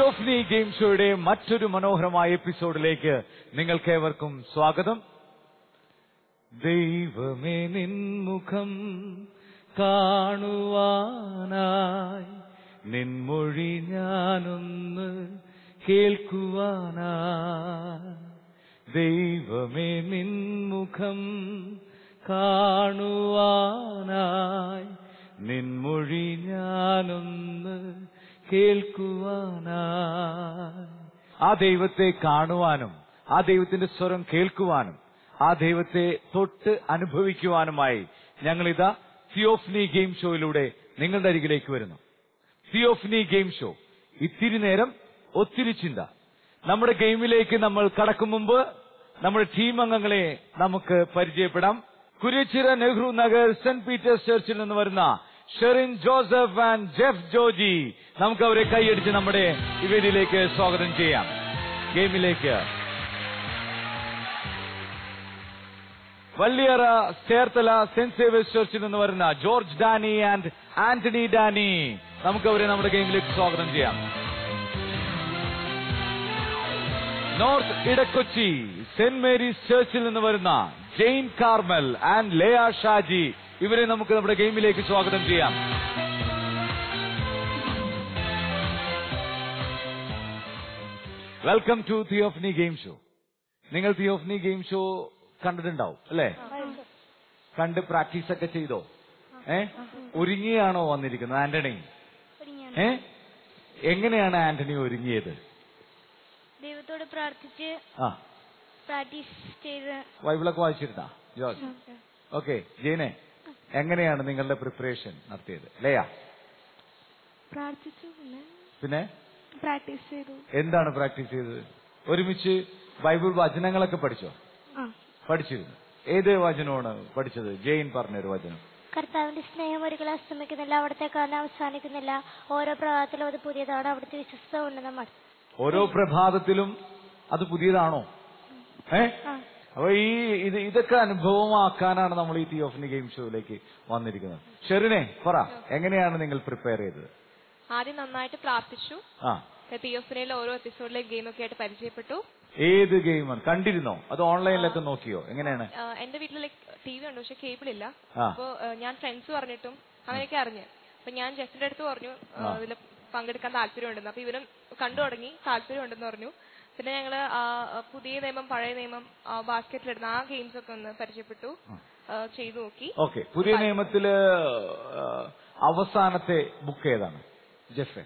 തിയോഫ്നി game ഷോയുടെ മറ്റൊരു മനോഹരമായ എപ്പിസോഡിലേക്ക് നിങ്ങൾക്കേവർക്കും സ്വാഗതം ദൈവമേ നിൻമുഖം കാണുവാനായി നിൻമൊഴി ഞാനൊന്ന് കേൾക്കുവാനായി ദൈവമേ നിൻമുഖം കാണുവാനായി നിൻമൊഴി ഞാനൊന്ന് കേൾക്കുവാനായി ആ ദൈവത്തെ കാണുവാനും ആ ദൈവത്തിന്റെ സ്വരം കേൾക്കുവാനും ആ ദൈവത്തെ തൊട്ട് അനുഭവിക്കുവാനുമായി ഞങ്ങളിതാ തിയോഫ്നി ഗെയിം ഷോയിലൂടെ നിങ്ങളുടെ അരികിലേക്ക് വരുന്നു തിയോഫ്നി ഗെയിം ഷോ ഇത്തിരി നേരം ഒത്തിരി ചിന്ത നമ്മുടെ ഗെയിമിലേക്ക് നമ്മൾ കടക്കും മുമ്പ് നമ്മുടെ ടീം അംഗങ്ങളെ നമുക്ക് പരിചയപ്പെടാം കുരിച്ചിറ നെഹ്റു നഗർ സെന്റ് പീറ്റേഴ്സ് ചർച്ചിൽ നിന്ന് വരുന്ന Sherin Joseph and Jeff Joji നമുക്ക് അവരെ കൈയടിച്ച് നമ്മുടെ ഈ വേദിയിലേക്ക് സ്വാഗതം ചെയ്യാം ഗെയിമിലേക്ക് വള്ളിയറ ചേർത്തല സെന്റ് സേവേഴ്സ് ചർച്ചിൽ നിന്ന് വരുന്ന George Danny and Antony Danny നമുക്ക് അവരെ നമ്മുടെ ഗെയിമിലേക്ക് സ്വാഗതം ചെയ്യാം നോർത്ത് ഇടക്കൊച്ചി സെന്റ് മേരീസ് ചർച്ചിൽ നിന്ന് വരുന്ന ജെയിൻ കാർമൽ ആൻഡ് ലേയ ഷാജി ഇവരെ നമുക്ക് നമ്മുടെ ഗെയിമിലേക്ക് സ്വാഗതം ചെയ്യാം welcome to Theophany game show നിങ്ങൾ തിയോഫ്നി ഗെയിം ഷോ കണ്ടിട്ടുണ്ടാവും അല്ലേ കണ്ട് പ്രാക്ടീസ് ഒക്കെ ചെയ്തോ ഏ ഒരുങ്ങിയാണോ വന്നിരിക്കുന്നത് ആന്റണി ഏ എങ്ങനെയാണ് ആന്റണി ഒരുങ്ങിയത് ദൈവത്തോട് പ്രാർത്ഥിച്ച് ആ പ്രാക്ടീസ് ചെയ്ത് ബൈബിളൊക്കെ വായിച്ചിരുന്നാ ജോർജ് ഓക്കെ ജെയിനെ എങ്ങനെയാണ് നിങ്ങളുടെ പ്രിപ്പറേഷൻ നടത്തിയത് ലയ പ്രാർത്ഥിച്ചു പിന്നെ പിന്നെ പ്രാക്ടീസ് ചെയ്തു എന്താണ് പ്രാക്ടീസ് ചെയ്തത് ഒരുമിച്ച് ബൈബിൾ വചനങ്ങളൊക്കെ പഠിച്ചോ ആ പഠിച്ചിരുന്നു ഏത് വചനമാണ് പഠിച്ചത് ജെയിൻ പറഞ്ഞൊരു വചനം കർത്താവിന്റെ സ്നേഹം ഒരിക്കലും അസ്തമിക്കുന്നില്ല അവിടുത്തെ കാരണം അവസാനിക്കുന്നില്ല ഓരോ പ്രഭാതത്തിലും അത് പുതിയതാണ് അവിടുത്തെ വിശ്വസ്ത ഉണ്ട് നമ്മൾ ഓരോ പ്രഭാതത്തിലും അത് പുതിയതാണോ ഏ ആ അപ്പൊ ഈ ഇത് ഇതൊക്കെ അനുഭവമാക്കാനാണ് നമ്മൾ ഈ തിയോഫിനി ഗെയിം ഷോയിലേക്ക് വന്നിരിക്കുന്നത് ഷെറിനെ പറ എങ്ങനെയാണ് നിങ്ങൾ പ്രിപ്പയർ ചെയ്തത് ആദ്യം നന്നായിട്ട് പ്രാർത്ഥിച്ചു ആ പി എഫ് യിലെ ഓരോ എപ്പിസോഡിലെ ഗെയിമൊക്കെ ആയിട്ട് പരിചയപ്പെട്ടു ഏത് ഗെയിമാണ് കണ്ടിരുന്നോ അത് ഓൺലൈനിലൊക്കെ നോക്കിയോ എങ്ങനെയാണ് ആ, എന്റെ വീട്ടിൽ ടി വി ഉണ്ട് പക്ഷെ കേബിൾ ഇല്ല ആ. അപ്പോ ആ, ഞാൻ ഫ്രണ്ട്സ് പറഞ്ഞിട്ടും അങ്ങനെയൊക്കെ അറിഞ്ഞു അപ്പൊ ഞാൻ ജസ്റ്റിന്റെ അടുത്ത് പറഞ്ഞു ആ, ആ. ഇതിൽ പങ്കെടുക്കാൻ താല്പര്യമുണ്ടെന്ന് അപ്പൊ ഇവരും കണ്ടു തുടങ്ങി താല്പര്യമുണ്ടെന്ന് പറഞ്ഞു പിന്നെ ഞങ്ങള് ആ, പുതിയ നിയമം പഴയ നിയമം ബാസ്ക്കറ്റിലിടുന്ന ആ ഗെയിംസ് ഒക്കെ ഒന്ന് പരിചയപ്പെട്ടു ആ, ചെയ്തു നോക്കി ഓക്കെ പുതിയ നിയമത്തില് ആ, അവസാനത്തെ ബുക്ക് ഏതാണ് ജെഫെ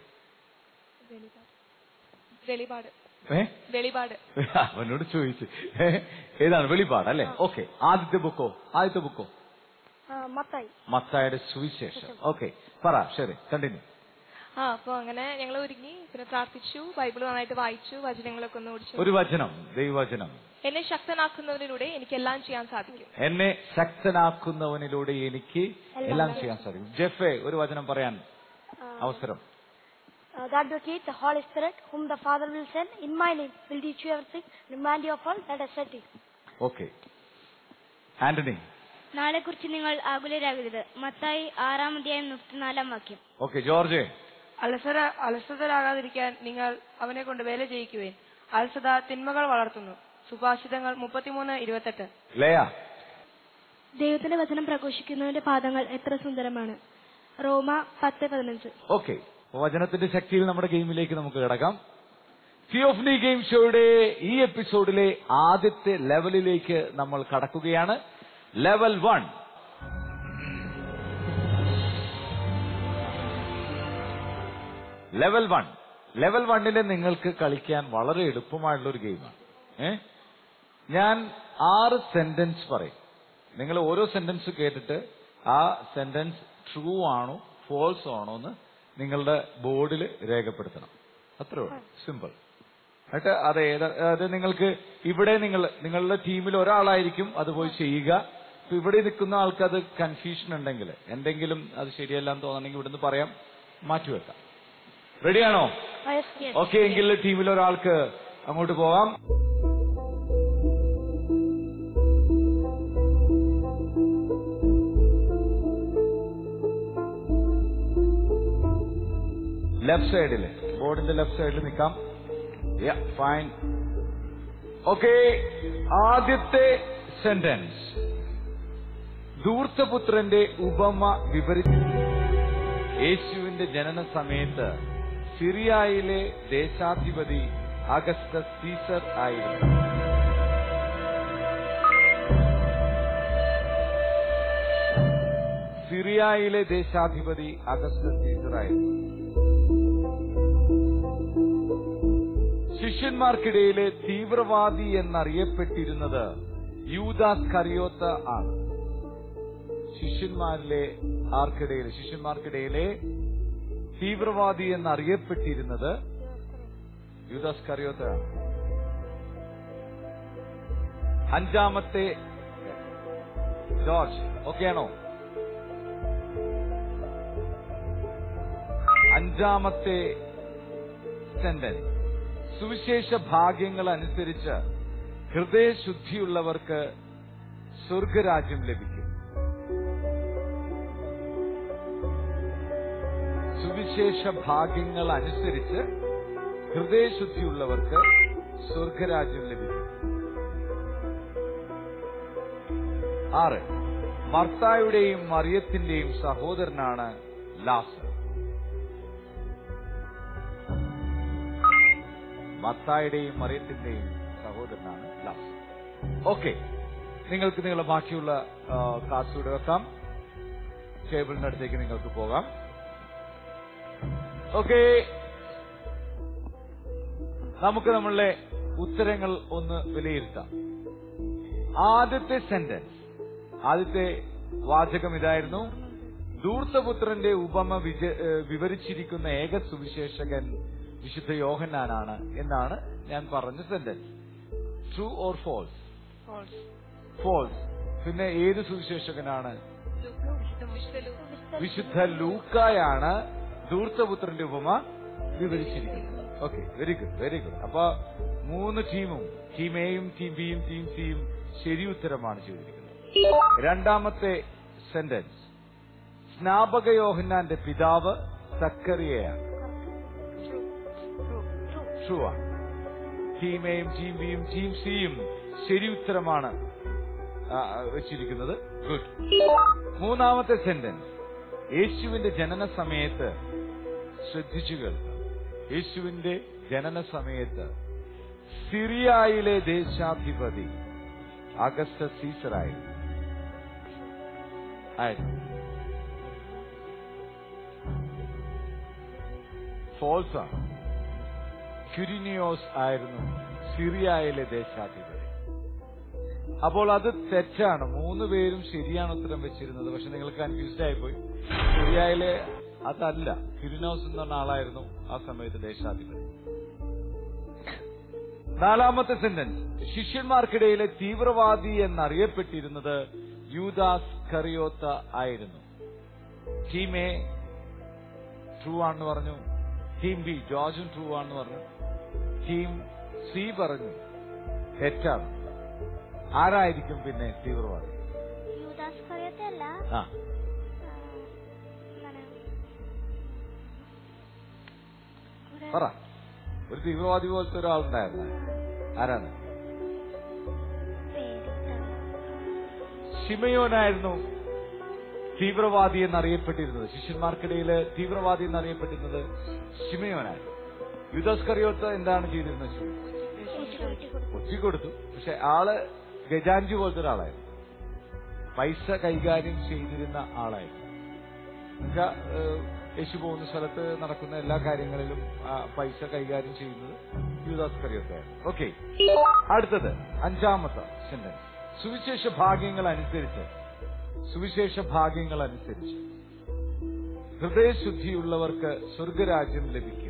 വെളിപാട് ഏ വെളിപാട് അവനോട് ചോദിച്ചു ഏ? ഏതാണ് വെളിപാട് അല്ലേ ഓക്കെ ആദ്യത്തെ ബുക്കോ ആദ്യത്തെ ബുക്കോ മത്തായി മത്തായുടെ സുവിശേഷം ഓക്കെ പറ ശരി കണ്ടിന്യൂ ആ അപ്പൊ അങ്ങനെ ഞങ്ങൾ ഒരുങ്ങി പിന്നെ പ്രാർത്ഥിച്ചു ബൈബിൾ നന്നായിട്ട് വായിച്ചു വചനങ്ങളൊക്കെ ഒന്ന് ഓടിച്ചു ഒരു വചനം ദൈവവചനം എന്നെ ശക്തനാക്കുന്നവരിലൂടെ എനിക്ക് എല്ലാം ചെയ്യാൻ സാധിക്കും എന്നെ ശക്തനാക്കുന്നവനിലൂടെ എനിക്ക് എല്ലാം ചെയ്യാൻ സാധിക്കും ജെഫെ ഒരു വചനം പറയാൻ അവസരം God will keep the Holy Spirit, whom the Father will send in my name, will teach you everything, remind you of all that I said to you. Okay Antony നാളെ കുറിച്ച് നിങ്ങൾ ആകുലരാകരുത് മത്തായി ആറാം അധ്യായം മുപ്പത്തിനാലാം വാക്യം ഓക്കെ ജോർജ് അലസര അലസതരാകാതിരിക്കാൻ നിങ്ങൾ അവനെ കൊണ്ട് വേല ചെയ്യിക്കുവേൻ അലസത തിന്മകൾ വളർത്തുന്നു സുഭാഷിതങ്ങൾ മുപ്പത്തിമൂന്ന് ഇരുപത്തെട്ട് ലയ ദൈവത്തിന്റെ വചനം പ്രഘോഷിക്കുന്നവന്റെ പാദങ്ങൾ എത്ര സുന്ദരമാണ് റോമ പത്ത് പതിനഞ്ച് ഓക്കെ വചനത്തിന്റെ ശക്തിയിൽ നമ്മുടെ ഗെയിമിലേക്ക് നമുക്ക് കിടക്കാം തിയോഫ്നി ഗെയിം ഷോയുടെ ഈ എപ്പിസോഡിലെ ആദ്യത്തെ ലെവലിലേക്ക് നമ്മൾ കടക്കുകയാണ് level one level one level വണ്ണില് നിങ്ങൾക്ക് കളിക്കാൻ വളരെ എളുപ്പമായിട്ടുള്ള ഒരു ഗെയിമാണ് ഏ ഞാൻ ആറ് സെന്റൻസ് പറയും നിങ്ങൾ ഓരോ സെന്റൻസ് കേട്ടിട്ട് ആ സെന്റൻസ് ട്രൂ ആണോ ഫോൾസ് ആണോ എന്ന് നിങ്ങളുടെ ബോർഡിൽ രേഖപ്പെടുത്തണം അത്രേ ഉള്ളൂ സിമ്പിൾ എന്നിട്ട് അത് ഏത് അത് നിങ്ങൾക്ക് ഇവിടെ നിങ്ങൾ നിങ്ങളുടെ ടീമിൽ ഒരാളായിരിക്കും അത് പോയി ചെയ്യുക ഇപ്പൊ ഇവിടെ നിൽക്കുന്ന ആൾക്ക് അത് കൺഫ്യൂഷൻ ഉണ്ടെങ്കിൽ എന്തെങ്കിലും അത് ശരിയല്ലാന്ന് തോന്നണമെങ്കിൽ ഇവിടുന്ന് പറയാം മാറ്റിവെക്കാം റെഡിയാണോ ഓക്കെ എങ്കിൽ ടീമിൽ ഒരാൾക്ക് അങ്ങോട്ട് പോകാം ലെഫ്റ്റ് സൈഡില് ബോർഡ് റോഡിന്റെ ലെഫ്റ്റ് സൈഡിൽ നിൽക്കാം ഫൈൻ ഓക്കെ ആദ്യത്തെ സെന്റൻസ് ധൂർത്തപുത്രന്റെ ഉപമ വിവരിച്ചു യേശുവിന്റെ ജനന സമയത്ത് സിറിയായിലെ ദേശാധിപതി അഗസ്റ്റസ് സീസർ ആയിരുന്നു സിറിയായിലെ ദേശാധിപതി അഗസ്റ്റസ് സീസർ ആയിരുന്നു ശിഷ്യന്മാർക്കിടയിലെ തീവ്രവാദി എന്നറിയപ്പെട്ടിരുന്നത് യൂദാസ് കറിയോത്ത ആണ് ശിഷ്യന്മാരിലെ ആർക്കിടയിൽ ശിഷ്യന്മാർക്കിടയിലെ തീവ്രവാദി എന്നറിയപ്പെട്ടിരുന്നത് യൂദാസ് കറിയോത്ത ആണ് അഞ്ചാമത്തെ ജോർജ് ഓക്കെയാണോ അഞ്ചാമത്തെ സെന്റൻസ് സുവിശേഷ ഭാഗ്യങ്ങൾ അനുസരിച്ച് ഹൃദയശുദ്ധിയുള്ളവർക്ക് സ്വർഗരാജ്യം ലഭിക്കും സുവിശേഷ ഭാഗ്യങ്ങൾ അനുസരിച്ച് ഹൃദയശുദ്ധിയുള്ളവർക്ക് സ്വർഗരാജ്യം ലഭിക്കും ആറ് മർത്തായുടെയും മറിയത്തിന്റെയും സഹോദരനാണ് ലാസർ മത്തായുടെയും മറിയത്തിന്റെയും സഹോദരനാണ് ലാസർ ഓക്കെ നിങ്ങൾക്ക് നിങ്ങളുടെ ബാക്കിയുള്ള കാർഡ്സ് ഇവിടെ വെക്കാം ടേബിളിന്റെ അടുത്തേക്ക് നിങ്ങൾക്ക് പോകാം ഓക്കെ നമുക്ക് നമ്മളുടെ ഉത്തരങ്ങൾ ഒന്ന് വിലയിരുത്താം ആദ്യത്തെ സെന്റൻസ് ആദ്യത്തെ വാചകം ഇതായിരുന്നു ധൂർത്തപുത്രന്റെ ഉപമ വിജ- ഏഹ് വിവരിച്ചിരിക്കുന്ന ഏക സുവിശേഷകൻ വിശുദ്ധ യോഹന്നാനാണ് എന്നാണ് ഞാൻ പറഞ്ഞ sentence true or false false പിന്നെ ഏത് സുവിശേഷകനാണ് വിശുദ്ധ ലൂക്കായാണ് ധൂർത്തപുത്രന്റെ ഉപമ വിവരിച്ചിരിക്കുന്നത് okay very good very good അപ്പൊ മൂന്ന് ടീമും ടീം എയും ടീം ബിയും ടീം സിയും ശരി ഉത്തരമാണ് ചെയ്തിരിക്കുന്നത് രണ്ടാമത്തെ സെന്റൻസ് സ്നാപക യോഹന്നാന്റെ പിതാവ് സക്കറിയയാണ് ട്രൂ ആണ് ടീം എയും ടീം ബിയും ടീം സിയും ശരി ഉത്തരമാണ് ആ, വെച്ചിരിക്കുന്നത് ഗുഡ് മൂന്നാമത്തെ സെന്റൻസ് യേശുവിന്റെ ജനന സമയത്ത് ശ്രദ്ധിച്ചു കേൾക്കുക യേശുവിന്റെ ജനന സമയത്ത് സിറിയായിലെ ദേശാധിപതി അഗസ്റ്റ സീസറായിരുന്നു ആയിരുന്നു ഫോൾസ് ആണ് ക്യുരിനിയോസ് ആയിരുന്നു സിറിയായിലെ ദേശാധിപതി അപ്പോൾ അത് തെറ്റാണ് മൂന്ന് പേരും ശരിയാണ് ഉത്തരം വെച്ചിരുന്നത് പക്ഷെ നിങ്ങൾ കൺഫ്യൂസ്ഡ് ആയിപ്പോയി സിറിയയിലെ അതല്ല ക്യുരിനോസ് എന്ന് പറഞ്ഞ ആളായിരുന്നു ആ സമയത്ത് ദേശാധിപതി നാലാമത്തെ സെന്റൻസ് ശിഷ്യന്മാർക്കിടയിലെ തീവ്രവാദി എന്നറിയപ്പെട്ടിരുന്നത് യൂദാസ് കറിയോത്ത ആയിരുന്നു ടീം എ ട്രൂ ആണെന്ന് പറഞ്ഞു ടീം ബി ജോർജും ട്രൂ ആണെന്ന് പറഞ്ഞു ടീം സി പറഞ്ഞു തെറ്റാണ് ആരായിരിക്കും പിന്നെ തീവ്രവാദി യൂദാസ് കറിയത്തെ അല്ല ആ എന്താണ് ഇവിടെ പറ ഒരു തീവ്രവാദി പോലത്തെ ഒരാളുണ്ടായിരുന്നു ആരാണ് പേരിട്ട ഷിമയോനായിരുന്നു തീവ്രവാദി എന്നറിയപ്പെട്ടിരുന്നത് ശിഷ്യന്മാർക്കിടയിൽ തീവ്രവാദി എന്നറിയപ്പെട്ടിരുന്നത് ഷിമയോനായിരുന്നു യുദാസ് കറിയോത്ത് എന്താണ് ചെയ്തിരുന്നത് യേശു വീട്ടിൽ കൊടുത്തു ഒറ്റിക്കൊടുത്തു പക്ഷെ ആള് ഗജാഞ്ചി പോലത്തെ ഒരാളായിരുന്നു പൈസ കൈകാര്യം ചെയ്തിരുന്ന ആളായിരുന്നു എന്നുവെച്ചാ, ഏഹ്, യേശു പോകുന്ന സ്ഥലത്ത് നടക്കുന്ന എല്ലാ കാര്യങ്ങളിലും ആ, പൈസ കൈകാര്യം ചെയ്യുന്നത് യൂദാസ് കറിയൊക്കെയായിരുന്നു ഓക്കെ അടുത്തത് അഞ്ചാമത്തെ സെന്റൻസ് സുവിശേഷ ഭാഗ്യങ്ങൾ അനുസരിച്ച് സുവിശേഷ ഭാഗ്യങ്ങൾ അനുസരിച്ച് ഹൃദയശുദ്ധിയുള്ളവർക്ക് സ്വർഗരാജ്യം ലഭിക്കും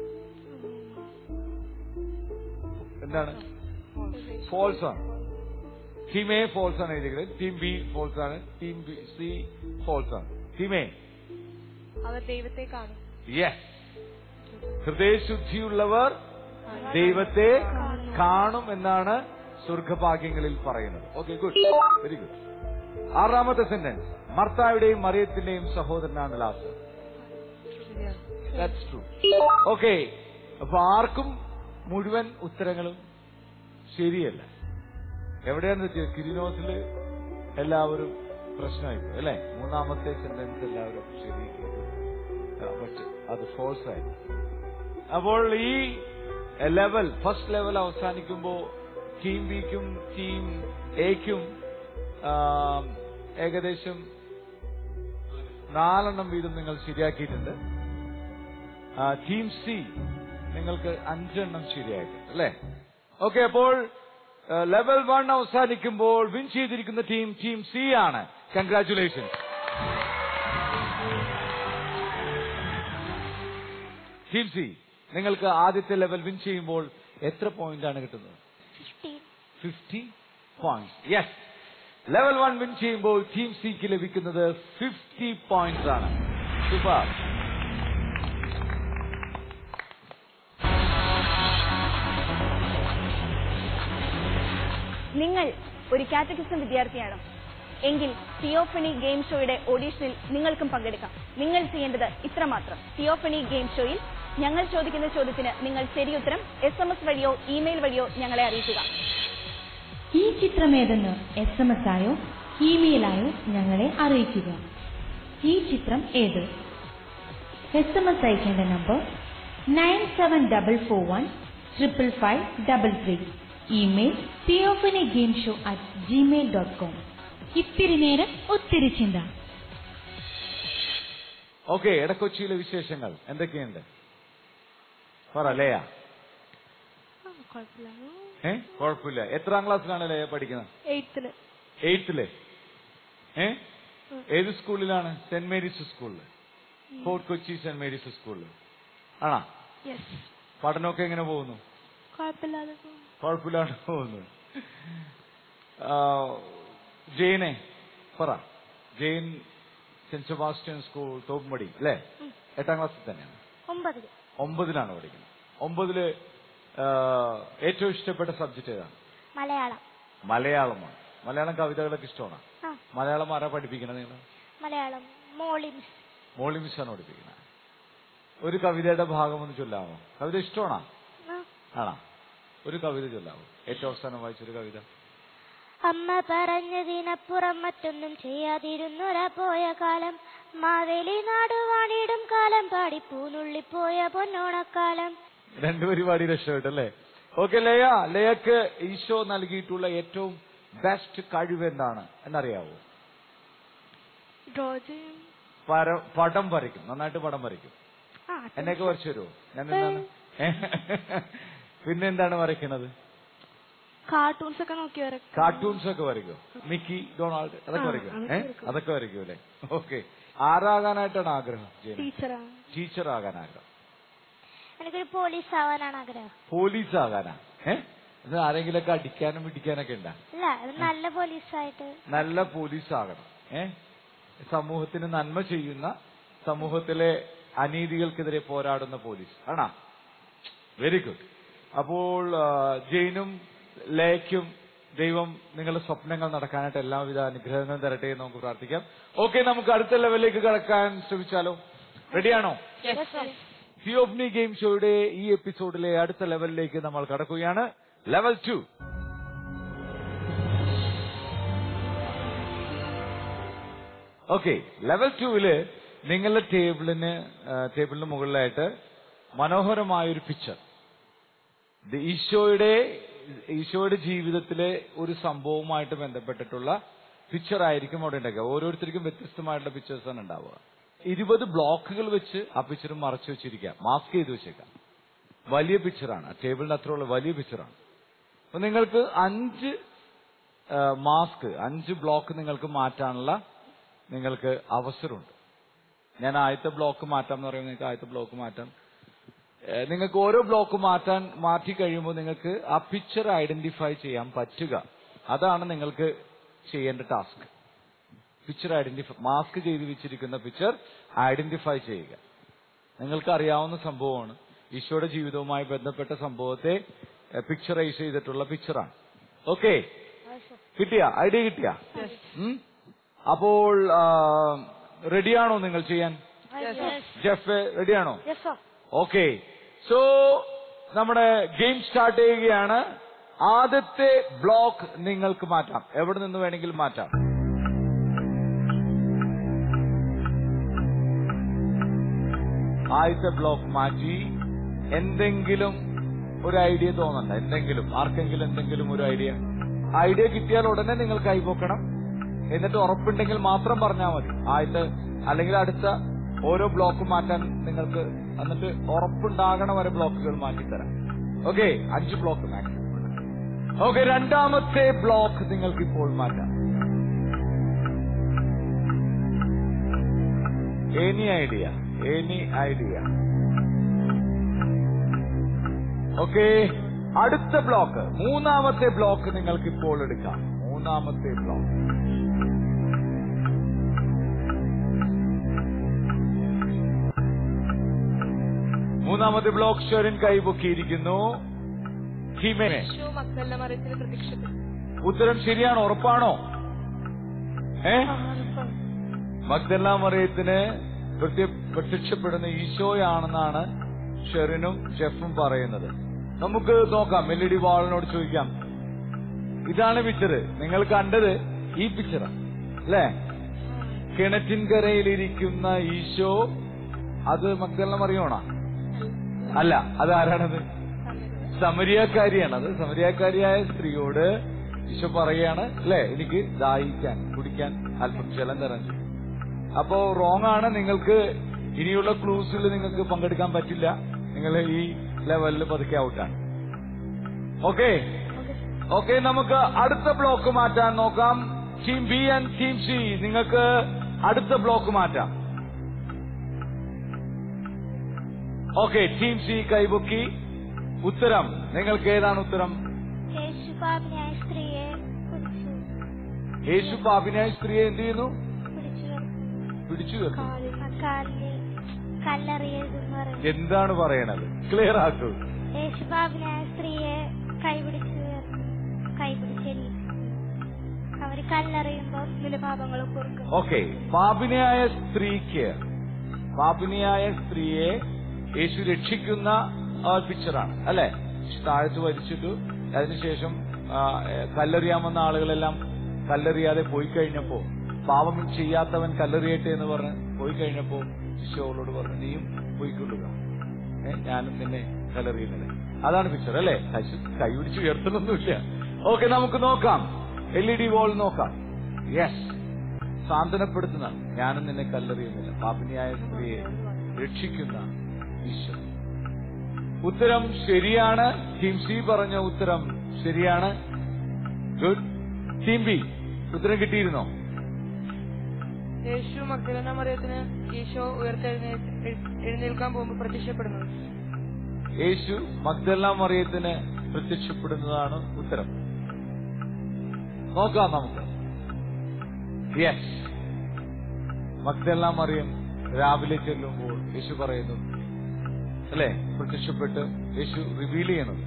എന്താണ് ഫോൾസ് ആണ് ടീം എ ഫോൾസ് ആണ് എഴുതിയത് ടീം ബി ഫോൾസ് ആണ് ടീം ബി സി ഫോൾസ് ആണ് ടീം എ അവർ ദൈവത്തെ കാണും യെസ് ഹൃദയശുദ്ധിയുള്ളവർ ദൈവത്തെ കാണും എന്നാണ് സ്വർഗഭാഗ്യങ്ങളിൽ പറയുന്നത് ഓക്കെ ഗുഡ് വെരി ഗുഡ് ആറാമത്തെ സെന്റൻസ് മർത്തായുടെയും മറിയത്തിന്റെയും സഹോദരനാണ് ലാസർ ദാറ്റ്സ് ട്രൂ ഓക്കെ അപ്പൊ ആർക്കും മുഴുവൻ ഉത്തരങ്ങളും ശരിയല്ല എവിടെയാണ് തെറ്റിയത് കിരിനോസില് എല്ലാവരും പ്രശ്നമായിപ്പോയി അല്ലെ മൂന്നാമത്തെ സെന്റൻസ് എല്ലാവരും ശരി കേട്ടു. ആ, പക്ഷെ അത് ഫോൾസ് ആയി അപ്പോൾ ഈ ലെവൽ ഫസ്റ്റ് ലെവൽ അവസാനിക്കുമ്പോ ടീം ബിക്കും ടീം എക്കും ഏകദേശം നാലെണ്ണം വീതം നിങ്ങൾ ശരിയാക്കിയിട്ടുണ്ട് ആ, ടീം സി നിങ്ങൾക്ക് അഞ്ചെണ്ണം ശരിയായിട്ടുണ്ട് അല്ലേ ഓക്കെ അപ്പോൾ ലെവൽ വൺ അവസാനിക്കുമ്പോൾ വിൻ ചെയ്തിരിക്കുന്ന ടീം ടീം സി ആണ് കൺഗ്രാറ്റുലേഷൻസ് ടീം സി നിങ്ങൾക്ക് ആദ്യത്തെ ലെവൽ വിൻ ചെയ്യുമ്പോൾ എത്ര പോയിന്റ് ആണ് കിട്ടുന്നത് fifteen fifty point yes level one win ചെയ്യുമ്പോൾ ടീം സിക്ക് ലഭിക്കുന്നത് ഫിഫ്റ്റി പോയിന്റ്സ് ആണ് സൂപ്പർ നിങ്ങൾ ഒരു കാറ്റഗിസം വിദ്യാർത്ഥിയാണോ എങ്കിൽ തിയോഫണി ഗെയിം ഷോയുടെ ഓഡീഷനിൽ നിങ്ങൾക്കും പങ്കെടുക്കാം നിങ്ങൾ ചെയ്യേണ്ടത് ഇത്രമാത്രം തിയോഫണി ഗെയിം ഷോയിൽ ഞങ്ങൾ ചോദിക്കുന്ന ചോദ്യത്തിന് നിങ്ങൾ ശരിയുത്തരം എസ് എം എസ് വഴിയോ ഇമെയിൽ വഴിയോ ഞങ്ങളെ അറിയിക്കുക ഈ ചിത്രമേതെന്ന് എസ് എം എസ് ആയോ ഇമെയിലായോ ഞങ്ങളെ അറിയിക്കുക ഈ ചിത്രം ഏത് എസ് എം എസ് അയക്കേണ്ട number nine seven double four one triple five double three email Theophany game show at Gmail dot com ഇത്തിരി നേരം ഒത്തിരി ചിന്ത ഓക്കെ എടക്കൊച്ചിയിലെ വിശേഷങ്ങൾ എന്തൊക്കെയുണ്ട് പറ ലയ കുഴപ്പമില്ല ഏ കുഴപ്പമില്ല എത്രാം ക്ലാസ്സിലാണ് ലയ പഠിക്കുന്നത് എയ്ത്തില് എയ്ത്തില് ഏ ഏത് സ്കൂളിലാണ് സെന്റ് മേരീസ് സ്കൂളില് ഫോർട്ട് കൊച്ചി സെന്റ് മേരീസ് സ്കൂളില് ആണാ യെസ് പഠനമൊക്കെ എങ്ങനെ പോകുന്നു കുഴപ്പമില്ലാതെ കുഴപ്പമില്ലാണ്ട് പോകുന്നു ആ, ജെയിനെ പറ Jain saint Sebastian school Thoppumpady അല്ലേ എട്ടാം ക്ലാസ്സിൽ തന്നെയാണ് ഒമ്പതിൽ ഒമ്പതിലാണ് പഠിക്കുന്നത് ഒമ്പതില് ആ, ഏറ്റവും ഇഷ്ടപ്പെട്ട സബ്ജക്ട് ഏതാണ് മലയാളം മലയാളമാണ് മലയാളം കവിതകളൊക്കെ ഇഷ്ടമാണ് ആ മലയാളം ആരാ പഠിപ്പിക്കണത് നിങ്ങൾ മലയാളം മോളി മിസ് മോളി മിസ്സാണ് പഠിപ്പിക്കുന്നത് ഒരു കവിതയുടെ ഭാഗം ഒന്ന് ചൊല്ലാമോ കവിത ഇഷ്ടമാണോ ആ. ആണോ ഒരു കവിത ചൊല്ലാമോ ഏറ്റവും അവസാനം വായിച്ചൊരു കവിത അമ്മ പറഞ്ഞതിനപ്പുറം മറ്റൊന്നും ചെയ്യാതിരുന്നൊരാ പോയ കാലം മാവേലി നാടുവാണിടും കാലം പാടി പൂനുള്ളിപ്പോയ പൊന്നോണക്കാലം രണ്ടു പരിപാടി രക്ഷപ്പെട്ടല്ലേ ഓക്കെ ലയ ലയക്ക് ഈശോ നൽകിയിട്ടുള്ള ഏറ്റവും ബെസ്റ്റ് കഴിവ് എന്താണ് എന്നറിയാവോ ഡ്രോ ചെയ്യും പര- പടം വരയ്ക്കും നന്നായിട്ട് പടം വരയ്ക്കും ആ എന്നെയൊക്കെ വരച്ചു തരുമോ ഞാൻ എന്താണ് പിന്നെ എന്താണ് വരയ്ക്കണത് കാർട്ടൂൺസ് ഒക്കെ നോക്കി വരക്കും കാർട്ടൂൺസ് ഒക്കെ വരയ്ക്കും മിക്കി ഡൊണാൾഡ് അതൊക്കെ ആ, വരയ്ക്കും അതൊക്കെ ഏഹ് വരയ്ക്കും. അതൊക്കെ വരയ്ക്കും അല്ലേ ഓക്കെ ആരാകാനായിട്ടാണ് ആഗ്രഹം ടീച്ചറാണ് ടീച്ചർ ആകാൻ ആഗ്രഹം എനിക്കൊരു പോലീസ് ആവാനാണ് ആഗ്രഹം പോലീസ് ആകാനാ ഏഹ് ഇത് ആരെങ്കിലൊക്കെ അടിക്കാനും പിടിക്കാനൊക്കെ ഉണ്ടാ അല്ല അത് നല്ല പോലീസായിട്ട് നല്ല പോലീസ് ആകണം ഏ സമൂഹത്തിന് നന്മ ചെയ്യുന്ന സമൂഹത്തിലെ അനീതികൾക്കെതിരെ പോരാടുന്ന പോലീസ് ആണാ വെരി ഗുഡ് അപ്പോൾ ആ, ജെയിനും ലയക്കും ദൈവം നിങ്ങളുടെ സ്വപ്നങ്ങൾ നടക്കാനായിട്ട് എല്ലാവിധ അനുഗ്രഹങ്ങളും തരട്ടെ എന്ന് നമുക്ക് പ്രാർത്ഥിക്കാം ഓക്കെ നമുക്ക് അടുത്ത ലെവലിലേക്ക് കടക്കാൻ ശ്രമിച്ചാലോ റെഡിയാണോ സിയോപ്നി ഗെയിം ഷോയുടെ ഈ എപ്പിസോഡിലെ അടുത്ത ലെവലിലേക്ക് നമ്മൾ കടക്കുകയാണ് ലെവൽ ടു ഓക്കെ ലെവൽ ടൂവില് നിങ്ങളുടെ ടേബിളിന് ആ, ടേബിളിന് മുകളിലായിട്ട് മനോഹരമായ ഒരു പിക്ചർ ഇത് ഈശോയുടെ ഈശോയുടെ ജീവിതത്തിലെ ഒരു സംഭവവുമായിട്ട് ബന്ധപ്പെട്ടിട്ടുള്ള പിക്ചർ ആയിരിക്കും അവിടെ ഉണ്ടാക്കുക ഓരോരുത്തർക്കും വ്യത്യസ്തമായിട്ടുള്ള പിക്ചേഴ്സ് ആണ് ഉണ്ടാവുക ഇരുപത് ബ്ലോക്കുകൾ വെച്ച് ആ പിക്ചർ മറച്ചു വെച്ചിരിക്കാം മാസ്ക് ചെയ്ത് വെച്ചേക്കാം വലിയ പിക്ചറാണ് ടേബിളിന്റെ അത്രയുള്ള വലിയ പിക്ചറാണ് അപ്പൊ നിങ്ങൾക്ക് അഞ്ച് മാസ്ക് അഞ്ച് ബ്ലോക്ക് നിങ്ങൾക്ക് മാറ്റാനുള്ള നിങ്ങൾക്ക് അവസരമുണ്ട് ഞാൻ ആദ്യത്തെ ബ്ലോക്ക് മാറ്റാം എന്ന് പറയുമ്പോൾ നിങ്ങൾക്ക് ആദ്യത്തെ ബ്ലോക്ക് മാറ്റാം ഏഹ് നിങ്ങൾക്ക് ഓരോ ബ്ലോക്ക് മാറ്റാൻ മാറ്റി കഴിയുമ്പോൾ നിങ്ങൾക്ക് ആ പിക്ചർ ഐഡന്റിഫൈ ചെയ്യാൻ പറ്റുക അതാണ് നിങ്ങൾക്ക് ചെയ്യേണ്ട ടാസ്ക് പിക്ചർ ഐഡന്റിഫൈ മാസ്ക് ചെയ്ത് വെച്ചിരിക്കുന്ന പിക്ചർ ഐഡന്റിഫൈ ചെയ്യുക നിങ്ങൾക്ക് അറിയാവുന്ന സംഭവമാണ് ഈശോയുടെ ജീവിതവുമായി ബന്ധപ്പെട്ട സംഭവത്തെ പിക്ചറൈസ് ചെയ്തിട്ടുള്ള പിക്ചറാണ് ഓക്കെ കിട്ടിയ ഐഡിയ കിട്ടിയ അപ്പോൾ റെഡിയാണോ നിങ്ങൾ ചെയ്യാൻ ജെഫ് റെഡിയാണോ യെസ് സർ ഓക്കെ സോ നമ്മുടെ ഗെയിം സ്റ്റാർട്ട് ചെയ്യുകയാണ് ആദ്യത്തെ ബ്ലോക്ക് നിങ്ങൾക്ക് മാറ്റാം എവിടെ നിന്ന് വേണമെങ്കിലും മാറ്റാം ആദ്യത്തെ ബ്ലോക്ക് മാറ്റി എന്തെങ്കിലും ഒരു ഐഡിയ തോന്നണ്ട എന്തെങ്കിലും ആർക്കെങ്കിലും എന്തെങ്കിലും ഒരു ഐഡിയ ഐഡിയ കിട്ടിയാൽ ഉടനെ നിങ്ങൾ കൈപോക്കണം എന്നിട്ട് ഉറപ്പുണ്ടെങ്കിൽ മാത്രം പറഞ്ഞാൽ മതി ആദ്യത്തെ അല്ലെങ്കിൽ അടുത്ത ഓരോ ബ്ലോക്ക് മാറ്റാൻ നിങ്ങൾക്ക് എന്നിട്ട് ഉറപ്പുണ്ടാകണ വരെ ബ്ലോക്കുകൾ മാറ്റിത്തരാം ഓക്കെ അഞ്ച് ബ്ലോക്ക് മാക്സിമം ഓക്കെ രണ്ടാമത്തെ ബ്ലോക്ക് നിങ്ങൾക്ക് ഇപ്പോൾ മാറ്റാം any idea any idea okay അടുത്ത ബ്ലോക്ക് മൂന്നാമത്തെ ബ്ലോക്ക് നിങ്ങൾക്ക് ഇപ്പോൾ എടുക്കാം മൂന്നാമത്തെ ബ്ലോക്ക് മൂന്നാമത്തെ ബ്ലോക്ക് ഷെറിൻ കൈപൊക്കിയിരിക്കുന്നു ഹിമനെ യേശു മക്കളുടെ മറിയത്തിന് പ്രത്യക്ഷപ്പെട്ടു ഉത്തരം ശരിയാണോ ഉറപ്പാണോ ഏ മഗ്ദല്ല മറിയത്തിന് പ്രത്യ- പ്രത്യക്ഷപ്പെടുന്ന ഈശോയാണെന്നാണ് ഷെറിനും ജെഫും പറയുന്നത് നമുക്ക് നോക്കാം എൽ ഇ ഡി വാളിനോട് ചോദിക്കാം ഇതാണ് പിക്ചർ നിങ്ങൾ കണ്ടത് ഈ പിക്ചർ അല്ലേ കിണറ്റിൻകരയിലിരിക്കുന്ന ഈശോ അത് മഗ്ദല്ല മറിയോണ അല്ല അത് ആരാണത് സമരിയാക്കാരിയാണ് അത് സമരിയാക്കാരിയായ സ്ത്രീയോട് ഈശോ പറയാണ് അല്ലെ എനിക്ക് ദാഹിക്കാൻ കുടിക്കാൻ അല്പം ജലം തരാൻ ചെയ്യും. അപ്പോ റോങ് ആണ് നിങ്ങൾക്ക് ഇനിയുള്ള ക്ലൂസിൽ നിങ്ങൾക്ക് പങ്കെടുക്കാൻ പറ്റില്ല നിങ്ങൾ ഈ ലെവലിൽ പതുക്കെ ഔട്ടാണ് ഓക്കെ ഓക്കെ നമുക്ക് അടുത്ത ബ്ലോക്ക് മാറ്റാൻ നോക്കാം team B and team C നിങ്ങൾക്ക് അടുത്ത ബ്ലോക്ക് മാറ്റാം ഓക്കെ ടീം സി കൈപൊക്കി ഉത്തരം നിങ്ങൾക്ക് ഏതാണ് ഉത്തരം യേശു പാപിനായ സ്ത്രീയെ കുറിച്ച് യേശു പാപിനായ സ്ത്രീയെ എന്ത് ചെയ്യുന്നു പിടിച്ചു പിടിച്ചു വെക്കും കാലില് കല്ലെറിയതെന്ന് പറയുന്നു എന്താണ് പറയണത് ക്ലിയർ ആക്കൂ യേശു പാപിനായ സ്ത്രീയെ കൈപിടിച്ചു കൈപിടിച്ചെല്ലി അവര് കല്ലെറിയുമ്പോ പാപങ്ങൾ കൊടുക്കും ഓക്കെ പാപിനിയായ സ്ത്രീക്ക് പാപിനിയായ സ്ത്രീയെ യേശു രക്ഷിക്കുന്ന ആ പിക്ചറാണ് അല്ലെ താഴത്ത് വലിച്ചിട്ടു അതിനുശേഷം ആ, ഏ, കല്ലെറിയാൻ വന്ന ആളുകളെല്ലാം കല്ലെറിയാതെ പോയി കഴിഞ്ഞപ്പോ പാപം ചെയ്യാത്തവൻ കല്ലെറിയട്ടെ എന്ന് പറഞ്ഞ് പോയി കഴിഞ്ഞപ്പോ ഈശോ അവളോട് പറഞ്ഞു നീയും പോയിക്കൊള്ളുക ഏ, ഞാനും നിന്നെ കല്ലെറിയുന്നത് അതാണ് പിക്ചർ അല്ലേ കൈ- കൈ പിടിച്ച് ഉയർത്തുന്നൊന്നുമില്ല ഓക്കെ നമുക്ക് നോക്കാം എൽ ഇ ഡി വോൾ നോക്കാം യെസ് സാന്ത്വനപ്പെടുത്തുന്ന ഞാനും നിന്നെ കല്ലെറിയുന്നില്ല പാപിനിയായ സ്ത്രീയെ രക്ഷിക്കുന്ന ഈശോ ഉത്തരം ശരിയാണ് ടീം സി പറഞ്ഞ ഉത്തരം ശരിയാണ് ഗുഡ് ടീം ബി ഉത്തരം കിട്ടിയിരുന്നോ യേശു മഗ്ദലന മറിയത്തിന് ഈശോ ഉയർത്തെഴുന്നേ എഴുന്നേൽക്കാൻ പോകുമ്പോൾ പ്രത്യക്ഷപ്പെടുന്നത് യേശു മഗ്ദല്ല മറിയത്തിന് പ്രത്യക്ഷപ്പെടുന്നതാണ് ഉത്തരം നോക്കാം നമുക്ക് യെസ് മഗ്ദല്ല മറിയം രാവിലെ ചെല്ലുമ്പോൾ യേശു പറയുന്നു അല്ലെ പ്രത്യക്ഷപ്പെട്ട് യേശു റിവീൽ ചെയ്യണത്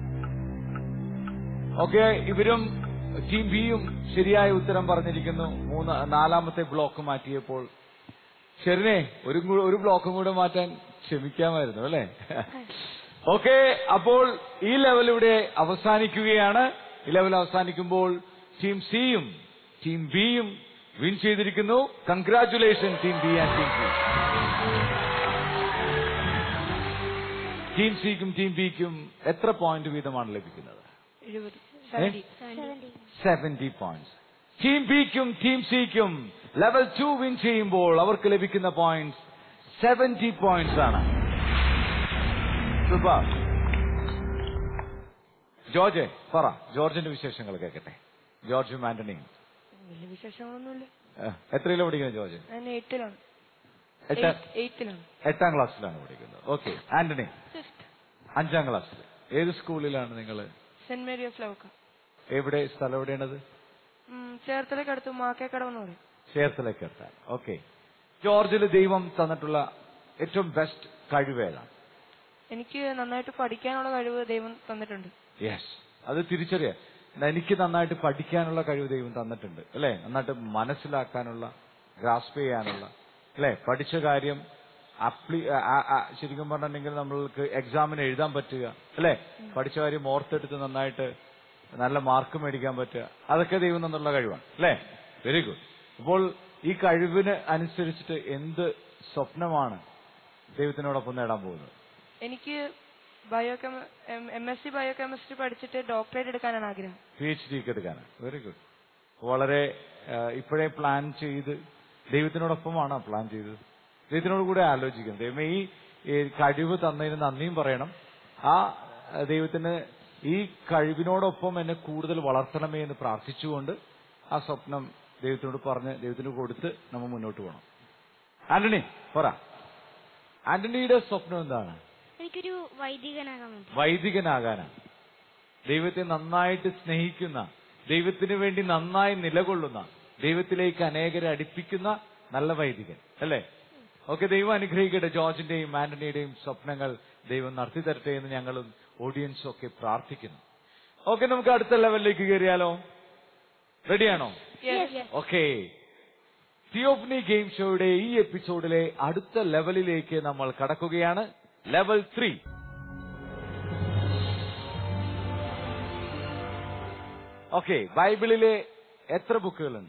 ഓക്കെ ഇവരും ടീം ബിയും ശരിയായ ഉത്തരം പറഞ്ഞിരിക്കുന്നു മൂന്ന് നാലാമത്തെ ബ്ലോക്ക് മാറ്റിയപ്പോൾ ശരിനെ ഒരു കൂ- ഒരു ബ്ലോക്കും കൂടെ മാറ്റാൻ ക്ഷമിക്കാമായിരുന്നു അല്ലെ ഓക്കെ അപ്പോൾ ഈ ലെവൽ ഇവിടെ അവസാനിക്കുകയാണ് ഈ ലെവൽ അവസാനിക്കുമ്പോൾ ടീം സിയും ടീം ബിയും വിൻ ചെയ്തിരിക്കുന്നു congratulation team B and team C team സിക്കും ടീം ബിക്കും എത്ര പോയിന്റ് വീതമാണ് ലഭിക്കുന്നത് എഴുപത് ഏ? സെവന്റി സെവന്റി പോയിന്റ്സ് ടീം ബിക്കും ടീം സിക്കും ലെവൽ ടു വിൻ ചെയ്യുമ്പോൾ അവർക്ക് ലഭിക്കുന്ന പോയിന്റ്സ് സെവന്റി പോയിന്റ്സ് ആണ് സൂപ്പർ ജോർജ് പറ ജോർജിന്റെ വിശേഷങ്ങൾ കേൾക്കട്ടെ ജോർജും ആന്റണിയും വലിയ വിശേഷങ്ങളൊന്നുമില്ല ഏഹ്, എത്രയിലാണ് പഠിക്കുന്നത് ജോർജ് ഞാൻ എയ്റ്റിലാണ് എട്ടാം എയ്ത്തിലാണ് എട്ടാം ക്ലാസ്സിലാണ് പഠിക്കുന്നത് ഓക്കെ ആന്റണി അഞ്ചാം ക്ലാസ്സിൽ ഏത് സ്കൂളിലാണ് നിങ്ങൾ സെന്റ് മേരി ഓഫ് ലവക്ക എവിടെ സ്ഥലം എവിടെയാണത് ചേർത്തലയ്ക്ക് അടുത്ത് മാക്കേക്കടവെന്ന് പറയും ചേർത്തലേക്ക് എത്താൻ ഓക്കെ ജോർജിൽ ദൈവം തന്നിട്ടുള്ള ഏറ്റവും ബെസ്റ്റ് കഴിവേതാണ് എനിക്ക് നന്നായിട്ട് പഠിക്കാനുള്ള കഴിവ് ദൈവം തന്നിട്ടുണ്ട് യെസ് അത് തിരിച്ചറിയ എനിക്ക് നന്നായിട്ട് പഠിക്കാനുള്ള കഴിവ് ദൈവം തന്നിട്ടുണ്ട് അല്ലെ നന്നായിട്ട് മനസ്സിലാക്കാനുള്ള ഗ്രാസ്പ് ചെയ്യാനുള്ള അല്ലെ പഠിച്ച കാര്യം അപ്ലി ആ, ആ, ആ, ശരിക്കും പറഞ്ഞിട്ടുണ്ടെങ്കിൽ നമ്മൾക്ക് എക്സാമിന് എഴുതാൻ പറ്റുക അല്ലെ പഠിച്ച കാര്യം ഓർത്തെടുത്ത് നന്നായിട്ട് നല്ല മാർക്ക് മേടിക്കാൻ പറ്റുക അതൊക്കെ ദൈവം തന്നുള്ള കഴിവാണ് അല്ലെ വെരി ഗുഡ് അപ്പോൾ ഈ കഴിവിന് അനുസരിച്ചിട്ട് എന്ത് സ്വപ്നമാണ് ദൈവത്തിനോടൊപ്പം നേടാൻ പോകുന്നത് എനിക്ക് bio M S C biochemistry പഠിച്ചിട്ട് ഡോക്ടറേറ്റ് എടുക്കാനാണ് ആഗ്രഹം പി എച്ച് ഡിക്ക് എടുക്കാനാണ് വെരി ഗുഡ് വളരെ ആ, ഇപ്പോഴേ പ്ലാൻ ചെയ്ത് ദൈവത്തിനോടൊപ്പമാണ് പ്ലാൻ ചെയ്തത് ദൈവത്തിനോട് കൂടെ ആലോചിക്കുന്നത് ദൈവമേ ഈ ഈ കഴിവ് തന്നതിന് നന്ദിയും പറയണം ആ ആ, ദൈവത്തിന് ഈ കഴിവിനോടൊപ്പം എന്നെ കൂടുതൽ വളർത്തണമേ എന്ന് പ്രാർത്ഥിച്ചുകൊണ്ട് ആ സ്വപ്നം ദൈവത്തിനോട് പറഞ്ഞ് ദൈവത്തിന് കൊടുത്ത് നമ്മൾ മുന്നോട്ട് പോകണം ആന്റണി പറ ആന്റണിയുടെ സ്വപ്നം എന്താണ് എനിക്കൊരു വൈദികനാകാൻ വേണ്ടി വൈദികനാകാനാണ് ദൈവത്തെ നന്നായിട്ട് സ്നേഹിക്കുന്ന ദൈവത്തിന് വേണ്ടി നന്നായി നിലകൊള്ളുന്ന ദൈവത്തിലേക്ക് അനേകരെ അടുപ്പിക്കുന്ന നല്ല വൈദികൻ അല്ലേ ഓക്കെ ദൈവം അനുഗ്രഹിക്കട്ടെ ജോർജിന്റെയും ആന്റണിയുടെയും സ്വപ്നങ്ങൾ ദൈവം നടത്തി തരട്ടെ എന്ന് ഞങ്ങളും ഓഡിയൻസും ഒക്കെ പ്രാർത്ഥിക്കുന്നു ഓക്കെ നമുക്ക് അടുത്ത ലെവലിലേക്ക് കയറിയാലോ റെഡിയാണോ ഓക്കെ തിയോഫ്നി ഗെയിം ഷോയുടെ ഈ എപ്പിസോഡിലെ അടുത്ത ലെവലിലേക്ക് നമ്മൾ കടക്കുകയാണ് ലെവൽ ത്രീ ഓക്കെ ബൈബിളിലെ എത്ര ബുക്കുകളുണ്ട്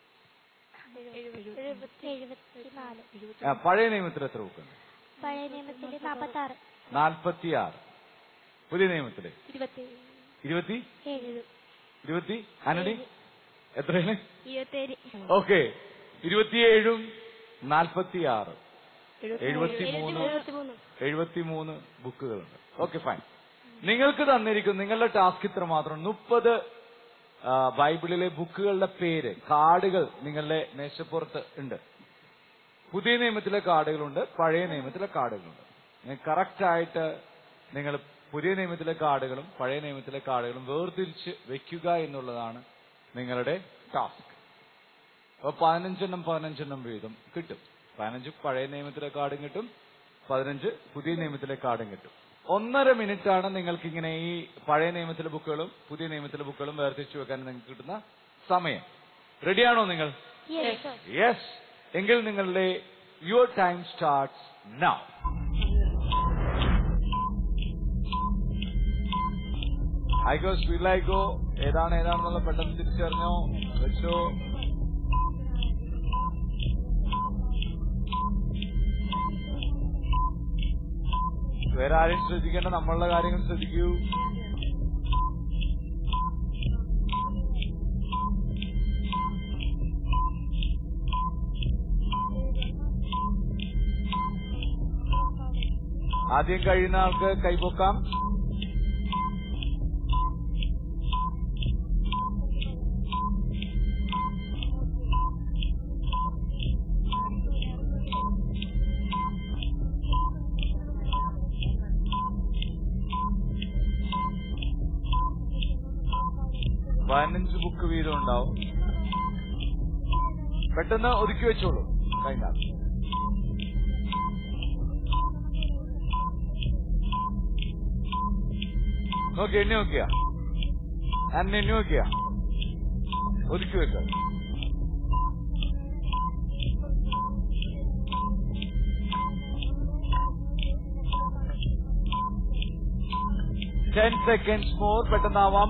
എഴുപത്തിനാല് ആ, പഴയ നിയമത്തിൽ എത്ര ബുക്കുണ്ട് പഴയ നിയമത്തില് നാപ്പത്തി ആറ് നാൽപ്പത്തിയാറ് പുതിയ നിയമത്തില് ഇരുപത്തി ഇരുപത്തി ഏഴ് ഇരുപത്തി ആനടി എത്രയാണ് ഇരുപത്തേഴ് ഓക്കെ ഇരുപത്തിയേഴും നാൽപ്പത്തിയാറ് എഴുപത്തിമൂന്ന് എഴുപത്തിമൂന്ന് എഴുപത്തിമൂന്ന് ബുക്കുകളുണ്ട് ഓക്കെ ഫൈൻ നിങ്ങൾക്ക് തന്നിരിക്കും നിങ്ങളുടെ ടാസ്ക് ഇത്ര മാത്രം മുപ്പത് ബൈബിളിലെ ബുക്കുകളുടെ പേര് കാർഡുകൾ നിങ്ങളുടെ മേശപ്പുറത്ത് ഉണ്ട് പുതിയ നിയമത്തിലെ കാർഡുകളുണ്ട് പഴയ നിയമത്തിലെ കാർഡുകളുണ്ട് കറക്റ്റ് ആയിട്ട് നിങ്ങൾ പുതിയ നിയമത്തിലെ കാർഡുകളും പഴയ നിയമത്തിലെ കാർഡുകളും വേർതിരിച്ച് വെക്കുക എന്നുള്ളതാണ് നിങ്ങളുടെ ടാസ്ക് അപ്പൊ പതിനഞ്ചെണ്ണം പതിനഞ്ചെണ്ണം വീതം കിട്ടും പതിനഞ്ച് പഴയ നിയമത്തിലെ കാർഡും കിട്ടും പതിനഞ്ച് പുതിയ നിയമത്തിലെ കാർഡും കിട്ടും ഒന്നര മിനിറ്റ് ആണ് നിങ്ങൾക്ക് ഇങ്ങനെ ഈ പഴയ നിയമത്തിലെ ബുക്കുകളും പുതിയ നിയമത്തിലെ ബുക്കുകളും വേർതിരിച്ചു വെക്കാൻ നിങ്ങൾക്ക് കിട്ടുന്ന സമയം റെഡിയാണോ നിങ്ങൾ Yes, sir. യെസ് എങ്കിൽ നിങ്ങളുടെ യുവർ ടൈം സ്റ്റാർട്ട്സ് നൗ ഐഗോ സ്പീഡിലായിക്കോ ഏതാണ് ഏതാണെന്നുള്ള പെട്ടെന്ന് തിരിച്ചറിഞ്ഞോ വെച്ചോ വേറെ ആരെയും ശ്രദ്ധിക്കേണ്ട നമ്മളുടെ കാര്യങ്ങൾ ശ്രദ്ധിക്കൂ ആദ്യം കഴിയുന്ന ആൾക്ക് കൈപൊക്കാം പതിനഞ്ച് ബുക്ക് വീതം ഉണ്ടാവും പെട്ടെന്ന് ഒതുക്കി വെച്ചോളൂ കഴിഞ്ഞാൽ നോക്കി എണ്ണി നോക്കിയാ അന്ന് എണ്ണി നോക്കിയാ ഒതുക്കി വെക്ക ടെൻ സെക്കൻഡ്സ് മോർ പെട്ടെന്നാവാം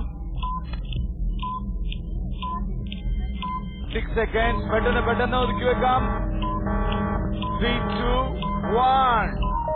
സിക്സ് സെക്കൻഡ്സ് പെട്ടെന്ന് പെട്ടെന്ന് ഒതുക്കി വെക്കാം ത്രീ ടു വൺ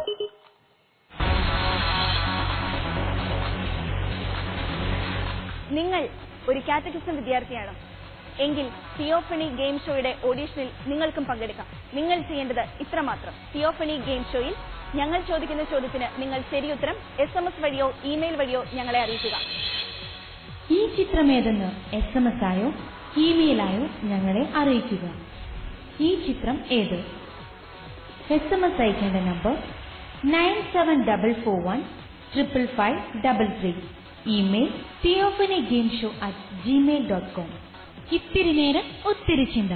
നിങ്ങൾ ഒരു കാറ്റഗിസം വിദ്യാർത്ഥിയാണ് എങ്കിൽ തിയോഫണി ഗെയിം ഷോയുടെ ഓഡീഷനിൽ നിങ്ങൾക്കും പങ്കെടുക്കാം നിങ്ങൾ ചെയ്യേണ്ടത് ഇത്രമാത്രം തിയോഫണി ഗെയിം ഷോയിൽ ഞങ്ങൾ ചോദിക്കുന്ന ചോദ്യത്തിന് നിങ്ങൾ ശരിയുത്തരം എസ് എം എസ് വഴിയോ ഇമെയിൽ വഴിയോ ഞങ്ങളെ അറിയിക്കുക ഈ ചിത്രമേതെന്ന് എസ് എം എസ് ആയോ ഇമെയിലായോ ഞങ്ങളെ അറിയിക്കുക ഈ ചിത്രം ഏത് എസ് എം എസ് അയക്കേണ്ട number nine seven double four one triple five double three email Theophany game show at Gmail dot com ഇത്തിരി നേരം ഒത്തിരി ചിന്ത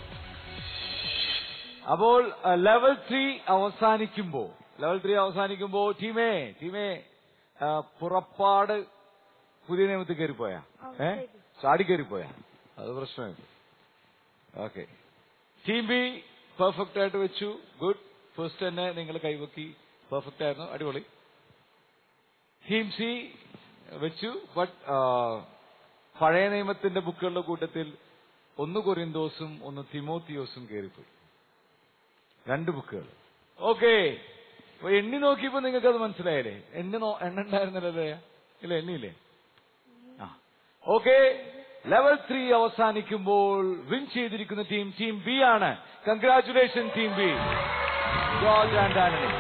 അപ്പോൾ ലെവൽ ത്രീ അവസാനിക്കുമ്പോ ലെവൽ ത്രീ അവസാനിക്കുമ്പോ ടീമേ ടീമേ ആ, പുറപ്പാട് പുതിയ നിയമത്തിൽ കയറിപ്പോയാ ഏ ചാടി കയറിപ്പോയാ അത് പ്രശ്നമായി ഓക്കെ ടീം ബി പെർഫെക്റ്റ് ആയിട്ട് വെച്ചു ഗുഡ് ഫസ്റ്റ് തന്നെ നിങ്ങൾ കൈവക്കി പെർഫെക്റ്റ് ആയിരുന്നു അടിപൊളി ടീം സി വെച്ചു ബട്ട് പഴയ നിയമത്തിന്റെ ബുക്കുകളുടെ കൂട്ടത്തിൽ ഒന്ന് കൊറിന്തോസും ഒന്ന് തിമോത്തിയോസും കയറിപ്പോയി രണ്ട് ബുക്കുകൾ ഓക്കെ എണ്ണി നോക്കിയപ്പോ നിങ്ങൾക്ക് അത് മനസ്സിലായില്ലേ എണ്ണി നോ- എണ്ണ ഉണ്ടായിരുന്നല്ലേ ഇല്ല എണ്ണിയില്ലേ ആ ഓക്കെ ലെവൽ ത്രീ അവസാനിക്കുമ്പോൾ വിൻ ചെയ്തിരിക്കുന്ന ടീം ടീം ബി ആണ് congratulation team B George and Antony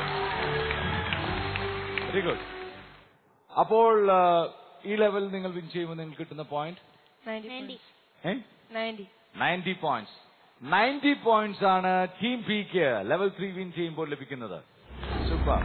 very good അപ്പോൾ ആ, ഈ ലെവൽ നിങ്ങൾ വിൻ ചെയ്യുമ്പോൾ നിങ്ങൾക്ക് കിട്ടുന്ന പോയിന്റ് നയൻറ്റി ഏ ninety ninety points ninety points ആണ് ടീം ബിക്ക് ലെവൽ ത്രീ വിൻ ചെയ്യുമ്പോൾ ലഭിക്കുന്നത് സൂപ്പർ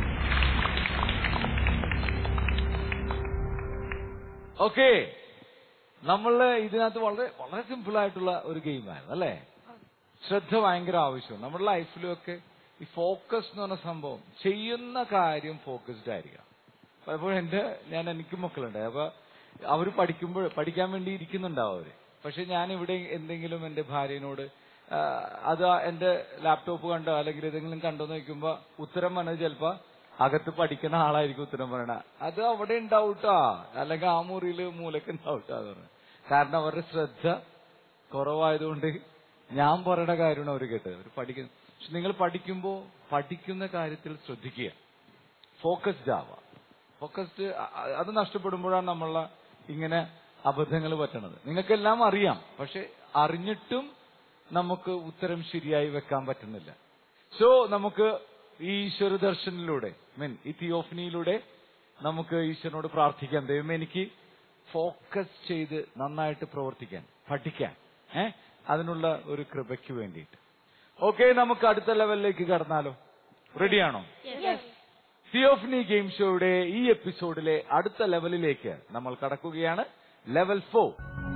ഓക്കെ നമ്മള് ഇതിനകത്ത് വളരെ വളരെ സിമ്പിൾ ആയിട്ടുള്ള ഒരു ഗെയിമായിരുന്നു അല്ലേ ശ്രദ്ധ ഭയങ്കര ആവശ്യമാണ് നമ്മുടെ ലൈഫിലും ഒക്കെ ഈ ഫോക്കസ് എന്ന് പറഞ്ഞ സംഭവം ചെയ്യുന്ന കാര്യം ഫോക്കസ്ഡ് ആയിരിക്കണം പലപ്പോഴും എന്റെ ഞാൻ എനിക്ക് മക്കളുണ്ട് അപ്പൊ അവര് പഠിക്കുമ്പോൾ പഠിക്കാൻ വേണ്ടി ഇരിക്കുന്നുണ്ടാവും അവര് പക്ഷെ ഞാൻ ഇവിടെ എന്തെങ്കിലും എന്റെ ഭാര്യനോട് ആ, അത് ആ എന്റെ ലാപ്ടോപ്പ് കണ്ടോ അല്ലെങ്കിൽ ഏതെങ്കിലും കണ്ടോ എന്ന് നോക്കുമ്പോ ഉത്തരം പറഞ്ഞത് ചിലപ്പോ അകത്ത് പഠിക്കുന്ന ആളായിരിക്കും ഉത്തരം പറയണ അത് അവിടെ ഉണ്ടാവൂട്ടാ അല്ലെങ്കിൽ ആ മുറിയില് മൂലക്ക് ഉണ്ടാവൂട്ടാ എന്ന് പറഞ്ഞു കാരണം അവരുടെ ശ്രദ്ധ കുറവായതുകൊണ്ട് ഞാൻ പറയണ കാര്യമാണ് അവർ കേട്ടത് അവർ പഠിക്കുന്ന പക്ഷെ നിങ്ങൾ പഠിക്കുമ്പോ പഠിക്കുന്ന കാര്യത്തിൽ ശ്രദ്ധിക്കുക ഫോക്കസ്ഡ് ആവുക ഫോക്കസ്ഡ് അത് നഷ്ടപ്പെടുമ്പോഴാണ് നമ്മളെ ഇങ്ങനെ അബദ്ധങ്ങൾ പറ്റണത് നിങ്ങൾക്കെല്ലാം അറിയാം പക്ഷെ അറിഞ്ഞിട്ടും നമുക്ക് ഉത്തരം ശരിയായി വെക്കാൻ പറ്റുന്നില്ല സോ നമുക്ക് ഈ ഈശ്വര ദർശനിലൂടെ മീൻ ഈ തിയോഫനിയിലൂടെ നമുക്ക് ഈശ്വരനോട് പ്രാർത്ഥിക്കാം ദൈവം എനിക്ക് ഫോക്കസ് ചെയ്ത് നന്നായിട്ട് പ്രവർത്തിക്കാൻ പഠിക്കാൻ ഏ അതിനുള്ള ഒരു കൃപയ്ക്ക് വേണ്ടിയിട്ട് ഓക്കെ നമുക്ക് അടുത്ത ലെവലിലേക്ക് കടന്നാലോ റെഡിയാണോ തിയോഫ്നി ഗെയിം ഷോയുടെ ഈ എപ്പിസോഡിലെ അടുത്ത ലെവലിലേക്ക് നമ്മൾ കടക്കുകയാണ് ലെവൽ ഫോർ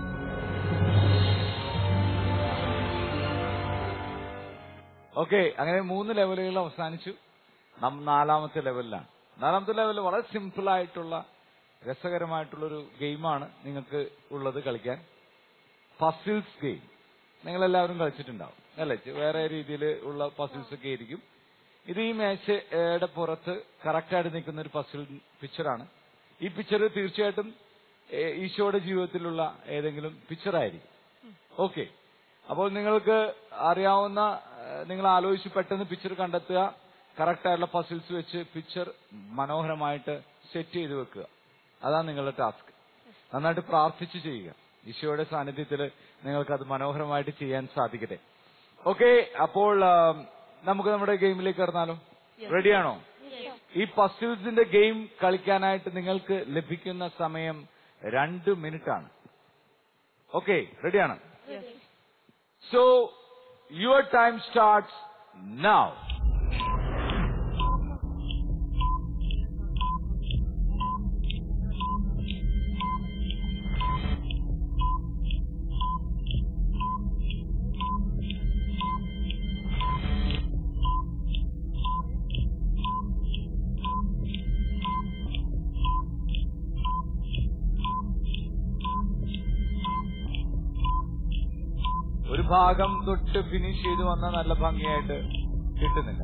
ഓക്കെ അങ്ങനെ മൂന്ന് ലെവലുകൾ അവസാനിച്ചു നാം നാലാമത്തെ ലെവലിലാണ് നാലാമത്തെ ലെവലിൽ വളരെ സിമ്പിൾ ആയിട്ടുള്ള രസകരമായിട്ടുള്ള ഒരു ഗെയിമാണ് നിങ്ങൾക്ക് ഉള്ളത് കളിക്കാൻ പസിൽസ് ഗെയിം നിങ്ങൾ എല്ലാവരും കളിച്ചിട്ടുണ്ടാവും അല്ലേ വേറെ രീതിയിൽ ഉള്ള പസിൽസ് ഒക്കെ ആയിരിക്കും ഇത് ഈ മേശയുടെ പുറത്ത് കറക്റ്റായിട്ട് നിൽക്കുന്ന ഒരു പസിൽ പിക്ചറാണ് ഈ പിക്ചർ തീർച്ചയായിട്ടും ഏ, ഈശോയുടെ ജീവിതത്തിലുള്ള ഏതെങ്കിലും പിക്ചറായിരിക്കും ഓക്കെ അപ്പോൾ നിങ്ങൾക്ക് അറിയാവുന്ന ഏ, നിങ്ങൾ ആലോചിച്ച് പെട്ടെന്ന് പിക്ചർ കണ്ടെത്തുക കറക്റ്റായിട്ടുള്ള പസിൽസ് വെച്ച് പിക്ചർ മനോഹരമായിട്ട് സെറ്റ് ചെയ്ത് വെക്കുക അതാണ് നിങ്ങളുടെ ടാസ്ക് നന്നായിട്ട് പ്രാർത്ഥിച്ച് ചെയ്യുക ഈശോയുടെ സാന്നിധ്യത്തിൽ നിങ്ങൾക്ക് അത് മനോഹരമായിട്ട് ചെയ്യാൻ സാധിക്കട്ടെ ഓക്കെ അപ്പോൾ ആ, നമുക്ക് നമ്മുടെ ഗെയിമിലേക്ക് കടന്നാലോ റെഡിയാണോ ഈ പസിൽസിന്റെ ഗെയിം കളിക്കാനായിട്ട് നിങ്ങൾക്ക് ലഭിക്കുന്ന സമയം രണ്ട് മിനിറ്റ് ആണ് ഓക്കെ റെഡിയാണ് so your time starts now ഒരു ഭാഗം തൊട്ട് ഫിനിഷ് ചെയ്ത് വന്ന നല്ല ഭംഗിയായിട്ട് കിട്ടുന്നില്ല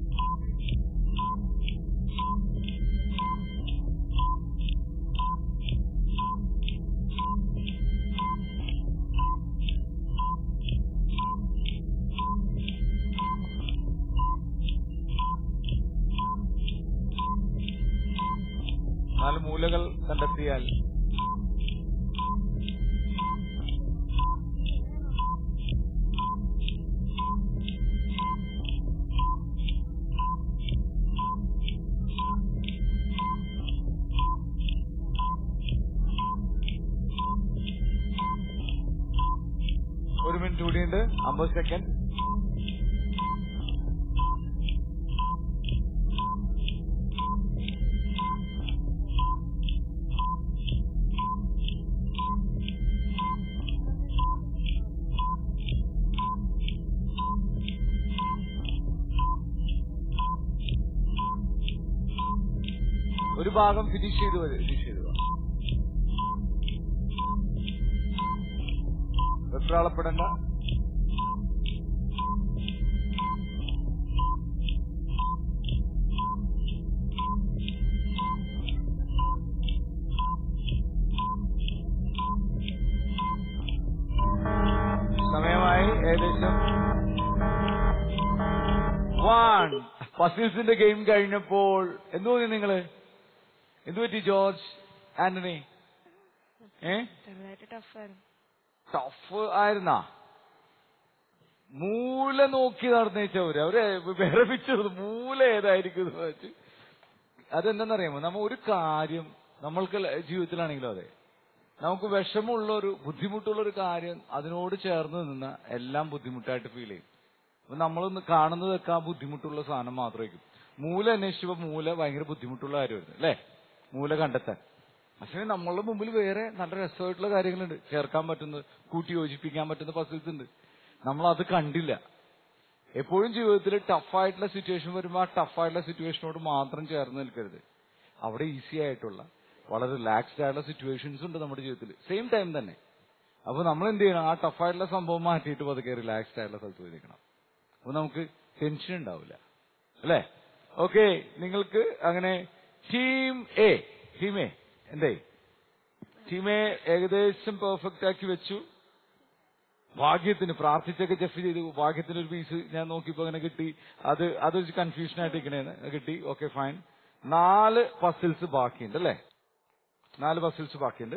നാല് മൂലകൾ കണ്ടെത്തിയാൽ ഒരു മിനിറ്റ് കൂടിയുണ്ട് അമ്പത് സെക്കൻഡ് ഒരു ഭാഗം ഫിനിഷ് ചെയ്ത് ഫിനിഷ് ചെയ്തു വെപ്രാളപ്പെടണ്ട വൺ പസിൽസിന്റെ ഗെയിം കഴിഞ്ഞപ്പോൾ എന്തു തോന്നി നിങ്ങള് എന്തു പറ്റി ജോർജ് ആന്റണി ഏ ചെറുതായിട്ട് ടഫായിരുന്നു ടഫ് ആയിരുന്നാ മൂല നോക്കി നടന്നേച്ചവര് അവര് വിറപ്പിച്ചത് മൂല ഏതായിരിക്കും എന്ന് വെച്ച് അതെന്താണെന്നറിയാമോ നമ്മ ഒരു കാര്യം നമ്മൾക്ക് ല- ജീവിതത്തിലാണെങ്കിലും അതെ നമുക്ക് വിഷമമുള്ള ഒരു ബുദ്ധിമുട്ടുള്ള ഒരു കാര്യം അതിനോട് ചേർന്ന് നിന്ന എല്ലാം ബുദ്ധിമുട്ടായിട്ട് ഫീൽ ചെയ്യും അപ്പൊ നമ്മളൊന്ന് കാണുന്നതൊക്കെ ആ ബുദ്ധിമുട്ടുള്ള സാധനം മാത്രമായിരിക്കും മൂല അന്വേഷിച്ചപ്പോ മൂല ഭയങ്കര ബുദ്ധിമുട്ടുള്ള കാര്യമായിരുന്നു അല്ലേ മൂല കണ്ടെത്താൻ പക്ഷേ നമ്മളുടെ മുമ്പിൽ വേറെ നല്ല രസമായിട്ടുള്ള കാര്യങ്ങളുണ്ട് ചേർക്കാൻ പറ്റുന്നത് കൂട്ടി യോജിപ്പിക്കാൻ പറ്റുന്ന പസിൽസ് ഉണ്ട് നമ്മൾ അത് കണ്ടില്ല എപ്പോഴും ജീവിതത്തിൽ ടഫായിട്ടുള്ള സിറ്റുവേഷൻ വരുമ്പോൾ ആ ടഫായിട്ടുള്ള സിറ്റുവേഷനോട് മാത്രം ചേർന്ന് നിൽക്കരുത് അവിടെ ഈസി ആയിട്ടുള്ള വളരെ റിലാക്സ്ഡ് ആയിട്ടുള്ള സിറ്റുവേഷൻസ് ഉണ്ട് നമ്മുടെ ജീവിതത്തിൽ സെയിം ടൈം തന്നെ അപ്പൊ നമ്മൾ എന്ത് ചെയ്യണം ആ ടഫായിട്ടുള്ള സംഭവം മാറ്റിയിട്ട് പതുക്കെ റിലാക്സ്ഡ് ആയിട്ടുള്ള സ്ഥലത്ത് പോയി നിൽക്കണം അപ്പൊ നമുക്ക് ടെൻഷൻ ഉണ്ടാവില്ല അല്ലേ ഓക്കെ നിങ്ങൾക്ക് അങ്ങനെ ടീം എ ടീം എ എന്തേ ടീം എ ഏകദേശം പെർഫെക്റ്റ് ആക്കി വെച്ചു ഭാഗ്യത്തിന് പ്രാർത്ഥിച്ചൊക്കെ ജസ്റ്റ് ചെയ്തു ഭാഗ്യത്തിന് ഒരു പീസ് ഞാൻ നോക്കിയപ്പോ അങ്ങനെ കിട്ടി അത് അതൊരു കൺഫ്യൂഷൻ ആയിട്ട് ഇരിക്കണേന്ന് കിട്ടി ഓക്കെ ഫൈൻ നാല് പസിൽസ് ബാക്കിയുണ്ട് അല്ലേ നാല് പസിൽസ് ബാക്കിയുണ്ട്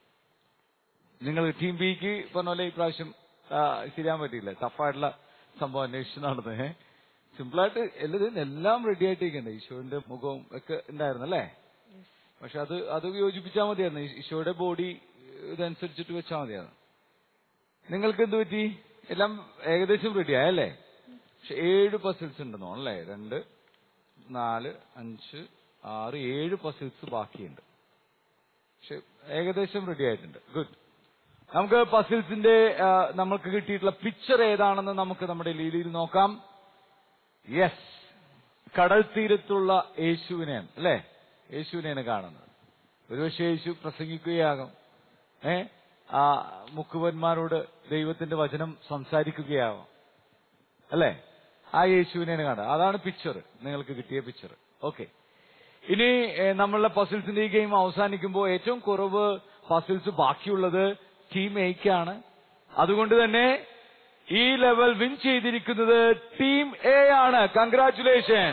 നിങ്ങൾ ടീം ബിക്ക് പറഞ്ഞ പോലെ ഇപ്രാവശ്യം ആ, ശരിയാൻ പറ്റിയില്ല ടഫായിട്ടുള്ള സംഭവം അന്വേഷിച്ച് നടന്നേ സിമ്പിളായിട്ട് എല്ലാതും എല്ലാം റെഡി ആയിട്ടിരിക്കണ്ടേ ഈശോന്റെ മുഖവും ഒക്കെ ഉണ്ടായിരുന്നു അല്ലേ പക്ഷെ അത് അത് യോജിപ്പിച്ചാൽ മതിയായിരുന്നു ഈ- ഈശോയുടെ ബോഡി ഇതനുസരിച്ചിട്ട് വെച്ചാൽ മതിയായിരുന്നു നിങ്ങൾക്ക് എന്ത് പറ്റി എല്ലാം ഏകദേശം റെഡി ആയല്ലേ പക്ഷെ ഏഴ് പസിൽസ് ഉണ്ടെന്നോ അല്ലേ രണ്ട് നാല് അഞ്ച് ആറ് ഏഴ് പസിൽസ് ബാക്കിയുണ്ട് പക്ഷെ ഏകദേശം റെഡി ആയിട്ടുണ്ട് ഗുഡ് നമുക്ക് പസിൽസിന്റെ ആ, നമുക്ക് കിട്ടിയിട്ടുള്ള പിക്ചർ ഏതാണെന്ന് നമുക്ക് നമ്മുടെ ലീലയിൽ നോക്കാം യെസ് കടൽ തീരത്തുള്ള യേശുവിനെയാണ് അല്ലേ യേശുവിനെയാണ് കാണുന്നത് ഒരുപക്ഷെ യേശു പ്രസംഗിക്കുകയാകും ഏ ആ മുക്കുവന്മാരോട് ദൈവത്തിന്റെ വചനം സംസാരിക്കുകയാവാം അല്ലേ ആ യേശുവിനെയാണ് കാണുന്നത് അതാണ് പിക്ചർ നിങ്ങൾക്ക് കിട്ടിയ പിക്ചർ ഓക്കെ ഇനി ഏ, നമ്മളുടെ പസിൽസിന്റെ ഈ ഗെയിം അവസാനിക്കുമ്പോൾ ഏറ്റവും കുറവ് പസിൽസ് ബാക്കിയുള്ളത് ടീം എയ്ക്കാണ് അതുകൊണ്ട് തന്നെ ഈ ലെവൽ വിൻ ചെയ്തിരിക്കുന്നത് ടീം എ ആണ് കൺഗ്രാറ്റുലേഷൻ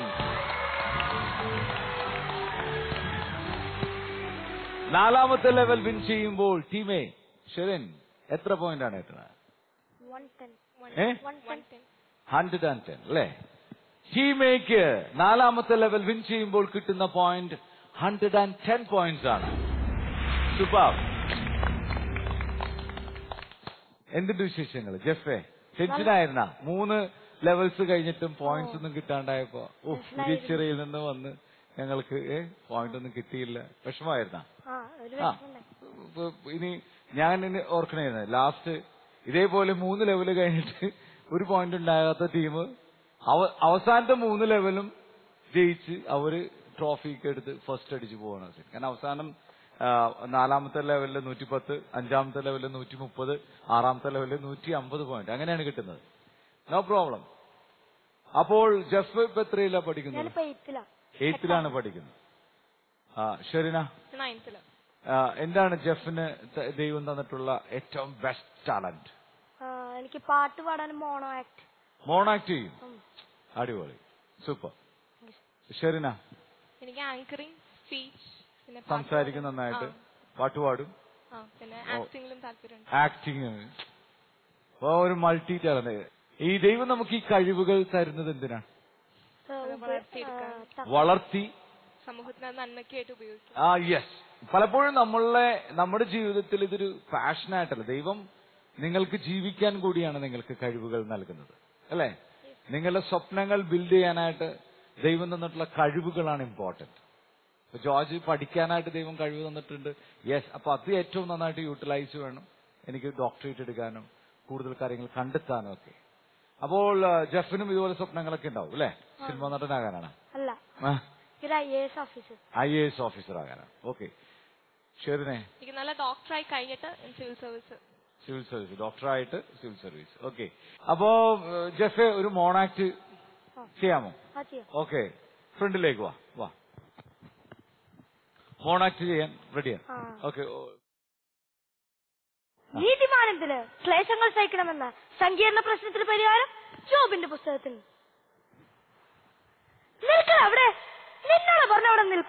നാലാമത്തെ ലെവൽ വിൻ ചെയ്യുമ്പോൾ ടീം എ ഷെറിൻ എത്ര പോയിന്റ് ആണ് എത്തുന്നത് One ten. ഏ One ten. Hundred and ten അല്ലേ ടീം എക്ക് നാലാമത്തെ ലെവൽ വിൻ ചെയ്യുമ്പോൾ കിട്ടുന്ന point hundred and ten points ആണ് സൂപ്പർ എന്തിന്റെ വിശേഷങ്ങൾ ജെഫേ ടെൻഷനായിരുന്ന മൂന്ന് ലെവൽസ് കഴിഞ്ഞിട്ടും പോയിന്റ്സ് ഒന്നും കിട്ടാണ്ടായപ്പോ ഓ തിരിച്ചറിയിൽ നിന്ന് വന്ന് ഞങ്ങൾക്ക് പോയിന്റ് ഒന്നും കിട്ടിയില്ല വിഷമായിരുന്ന ആ ഒരു ആ വിഷമമുണ്ടായി. ഇപ്പൊ ഇനി ഞാൻ ഇനി ഓർക്കണായിരുന്നു ലാസ്റ്റ് ഇതേപോലെ മൂന്ന് ലെവല് കഴിഞ്ഞിട്ട് ഒരു പോയിന്റ് ഉണ്ടാകാത്ത ടീം അവസാനത്തെ മൂന്ന് ലെവലും ജയിച്ച് അവര് ട്രോഫിക്ക് എടുത്ത് ഫസ്റ്റ് അടിച്ച് പോവാണ് ശരി കാരണം അവസാനം ആ, നാലാമത്തെ ലെവലിൽ നൂറ്റി പത്ത് അഞ്ചാമത്തെ ലെവലിൽ നൂറ്റി മുപ്പത് ആറാമത്തെ ലെവലിൽ നൂറ്റി അമ്പത് പോയിന്റ് അങ്ങനെയാണ് കിട്ടുന്നത് നോ പ്രോബ്ലം അപ്പോൾ ജഫ് ഇപ്പൊ എത്രയിലാ പഠിക്കുന്നത് ഞാനിപ്പോ എയ്ത്തിലാ എയ്ത്തിലാണ് പഠിക്കുന്നത് ആ ഷെറിന നയൻത്തില് ആ, എന്താണ് ജെഫിന് ത- ദൈവം തന്നിട്ടുള്ള ഏറ്റവും ബെസ്റ്റ് ടാലന്റ് ആ, എനിക്ക് പാട്ട് പാടാനും മോണോ ആക്ട് മോണാക്ട് ചെയ്യും അടിപൊളി സൂപ്പർ ഷെറിന എനിക്ക് ആങ്കറിങ് സ്പീച്ച് പിന്നെ പാട്ട് സംസാരിക്കും പാടാൻ- നന്നായിട്ട് ആ, പാട്ടുപാടും ആ പിന്നെ ആക്ടിങ്ങിലും താല്പര്യമുണ്ട് ആക്ടിങ് ഒരു മൾട്ടി ടാലന്റ് ഈ ദൈവം നമുക്ക് ഈ കഴിവുകൾ തരുന്നത് എന്തിനാണ് അത് വളർത്തിയെടുക്കാൻ. വളർത്തി സമൂഹത്തിന് അത് നന്മയ്ക്കായിട്ട് ഉപയോഗിക്കും ആ യെസ് പലപ്പോഴും നമ്മളെ നമ്മുടെ ജീവിതത്തിൽ ഇതൊരു പാഷനായിട്ടല്ല ദൈവം നിങ്ങൾക്ക് ജീവിക്കാൻ കൂടിയാണ് നിങ്ങൾക്ക് കഴിവുകൾ നൽകുന്നത് അല്ലെ നിങ്ങളുടെ സ്വപ്നങ്ങൾ ബിൽഡ് ചെയ്യാനായിട്ട് ദൈവം തന്നിട്ടുള്ള കഴിവുകളാണ് ഇമ്പോർട്ടന്റ് ഇപ്പൊ ജോർജ് പഠിക്കാനായിട്ട് ദൈവം കഴിവ് തന്നിട്ടുണ്ട് യെസ് അപ്പൊ അത് ഏറ്റവും നന്നായിട്ട് യൂട്ടിലൈസ് വേണം എനിക്ക് ഡോക്ടറേറ്റ് എടുക്കാനും കൂടുതൽ കാര്യങ്ങൾ കണ്ടെത്താനും ഒക്കെ അപ്പോൾ ആ, ജെഫിനും ഇതുപോലെ സ്വപ്നങ്ങളൊക്കെ ഉണ്ടാവും അല്ലെ സിനിമ നടനാകാനാണ് അല്ല ഒരു I A S officer I A S officer ആകാനാണ് ഓക്കെ ഷെറിനെ എനിക്ക് നല്ല ഡോക്ടറായി കഴിഞ്ഞിട്ട് സിവിൽ സർവീസ് സിവിൽ സർവീസ് ഡോക്ടറായിട്ട് സിവിൽ സർവീസ് ഓക്കെ അപ്പോ ഏഹ്, ജെഫെ ഒരു മോണാക്ട് ചെയ്യാമോ ആ ചെയ്യാം ഓക്കെ ഫ്രണ്ടിലേക്ക് വാ വാ മോണാക്ട് ചെയ്യാൻ റെഡിയാണ് ആ. ഓക്കെ നീതിമാനത്തിന് ക്ലേശങ്ങൾ സഹിക്കണമെന്ന സങ്കീർണ പ്രശ്നത്തിന് പരിഹാരം ജോബിന്റെ പുസ്തകത്തിൽ